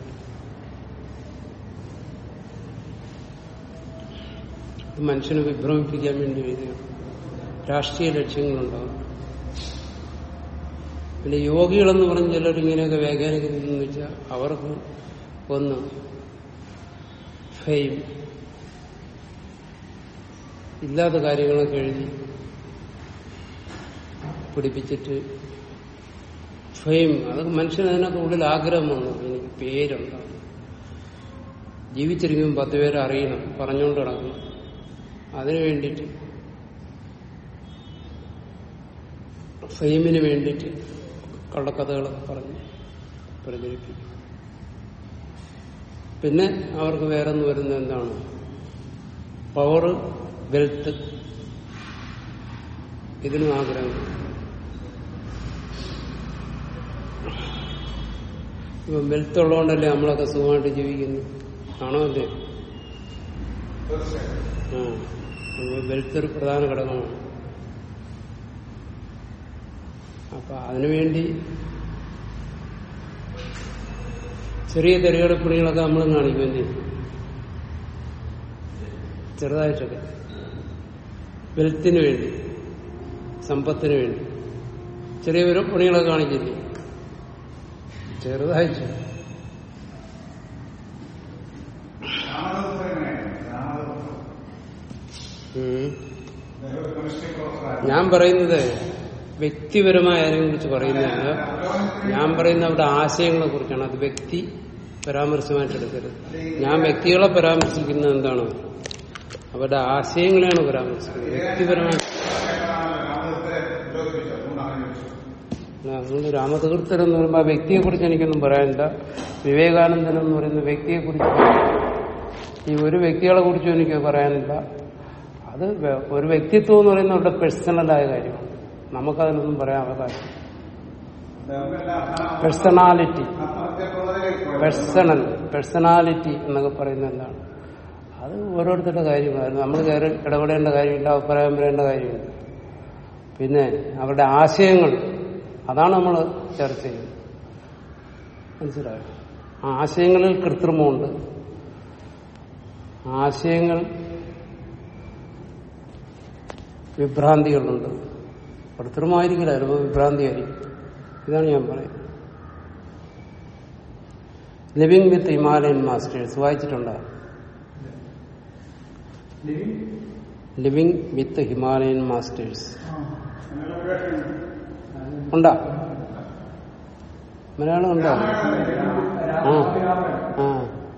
ഇത് മനുഷ്യനെ വിഭ്രമിപ്പിക്കാൻ വേണ്ടി എഴുതിയാണ് രാഷ്ട്രീയ ലക്ഷ്യങ്ങളുണ്ടാവും പിന്നെ യോഗികളെന്ന് പറഞ്ഞ് ചിലർ ഇങ്ങനെയൊക്കെ വ്യാഖ്യാനിക്കുന്നതെന്ന് വെച്ചാൽ അവർക്ക് ഒന്ന് ഫെയിം ഇല്ലാത്ത കാര്യങ്ങളൊക്കെ എഴുതി പിടിപ്പിച്ചിട്ട് ഫെയിം അത് മനുഷ്യന് അതിനൊക്കെ ഉള്ളിൽ ആഗ്രഹം വന്നു എനിക്ക് പേരുണ്ടാവും ജീവിച്ചിരിക്കുമ്പോൾ പത്ത് പേരെ അറിയണം പറഞ്ഞുകൊണ്ട് കിടക്കണം അതിനു വേണ്ടിയിട്ട് ഫെയിമിന് വേണ്ടിയിട്ട് കള്ളക്കഥകളൊക്കെ പറഞ്ഞ് പ്രചരിപ്പിക്കും പിന്നെ അവർക്ക് വേറൊന്ന് വരുന്നത് എന്താണ് പവർ വെൽത്ത് ഇതിനും ആഗ്രഹം ഇപ്പം വെൽത്ത് ഉള്ളതുകൊണ്ടല്ലേ നമ്മളൊക്കെ സുഖമായിട്ട് ജീവിക്കുന്നു ആണോ അല്ലേ ആ വെൽത്ത് ഒരു പ്രധാന ഘടകമാണ് അപ്പൊ അതിനുവേണ്ടി ചെറിയ തെരഞ്ഞെടുപ്പണികളൊക്കെ നമ്മൾ കാണിക്കുകയും ചെയ്യും ചെറുതായിട്ടൊക്കെ വെൽത്തിന് വേണ്ടി സമ്പത്തിന് വേണ്ടി ചെറിയ ഒരു പണികളൊക്കെ കാണിക്കില്ലേ ചെറുതായി ചെയ്യും. രാമദാസ് എങ്ങനെയാണ് രാമദാസ് ഉം. കെമിസ്ട്രി പ്രൊഫസറാണ് ഞാൻ പറയുന്നത് വ്യക്തിപരമായ അതിനെ കുറിച്ച് പറയുന്നതല്ല ഞാൻ പറയുന്ന അവിടെ ആശയങ്ങളെ കുറിച്ചാണ് അത് വ്യക്തി പരാമർശമായിട്ട് എടുക്കരുത് ഞാൻ വ്യക്തികളെ പരാമർശിക്കുന്നത് എന്താണ് അവരുടെ ആശയങ്ങളെയാണ് പരാമർശിക്കുന്നത് വ്യക്തിപരമായി രാമദാസത്തെ വിരോധിപ്പിച്ചു അതുകൊണ്ടാണ് ചോദിച്ചത് അതുകൊണ്ട് രാമതീർത്ഥൻ എന്ന് പറയുമ്പോൾ ആ വ്യക്തിയെ കുറിച്ച് എനിക്കൊന്നും പറയാനില്ല വിവേകാനന്ദൻ എന്ന് പറയുന്ന വ്യക്തിയെ കുറിച്ച് ഈ ഒരു വ്യക്തികളെ കുറിച്ചും എനിക്ക് പറയാനില്ല അത് വെ- ഒരു വ്യക്തിത്വം എന്ന് പറയുന്നത് അവരുടെ പേഴ്സണലായ കാര്യമാണ് നമുക്കതിനൊന്നും പറയാൻ അവകാശം പേഴ്സണാലിറ്റി പേഴ്സണൽ പേഴ്സണാലിറ്റി എന്നൊക്കെ പറയുന്നത് എന്താണ് അത് ഓരോരുത്തരുടെ കാര്യമാണ് നമ്മൾ കയറി ഇടപെടേണ്ട കാര്യമില്ല അഭിപ്രായം പറയേണ്ട കാര്യമില്ല പിന്നെ അവരുടെ ആശയങ്ങൾ അതാണ് നമ്മൾ ചർച്ച ചെയ്യുന്നത് മനസ്സിലായോ ആ ആശയങ്ങളിൽ കൃത്രിമമുണ്ട് ആശയങ്ങൾ വിഭ്രാന്തികളുണ്ട് കൃത്രിമമായിരിക്കില്ല ചിലപ്പോൾ വിഭ്രാന്തിയായിരിക്കും ഇതാണ് ഞാൻ പറയുന്നത് ലിവിങ് വിത്ത് ഹിമാലയൻ മാസ്റ്റേഴ്സ് വായിച്ചിട്ടുണ്ടോ ലിവിങ് വിത്ത് ഹിമാലയൻ മാസ്റ്റേഴ്സ് ഉണ്ടോ മലയാളം ഉണ്ടോ ആ ആ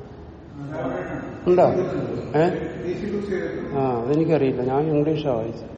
ഉണ്ടോ ഏ ആ അതെനിക്കറിയില്ല ഞാൻ ഇംഗ്ലീഷാണ് വായിച്ചത്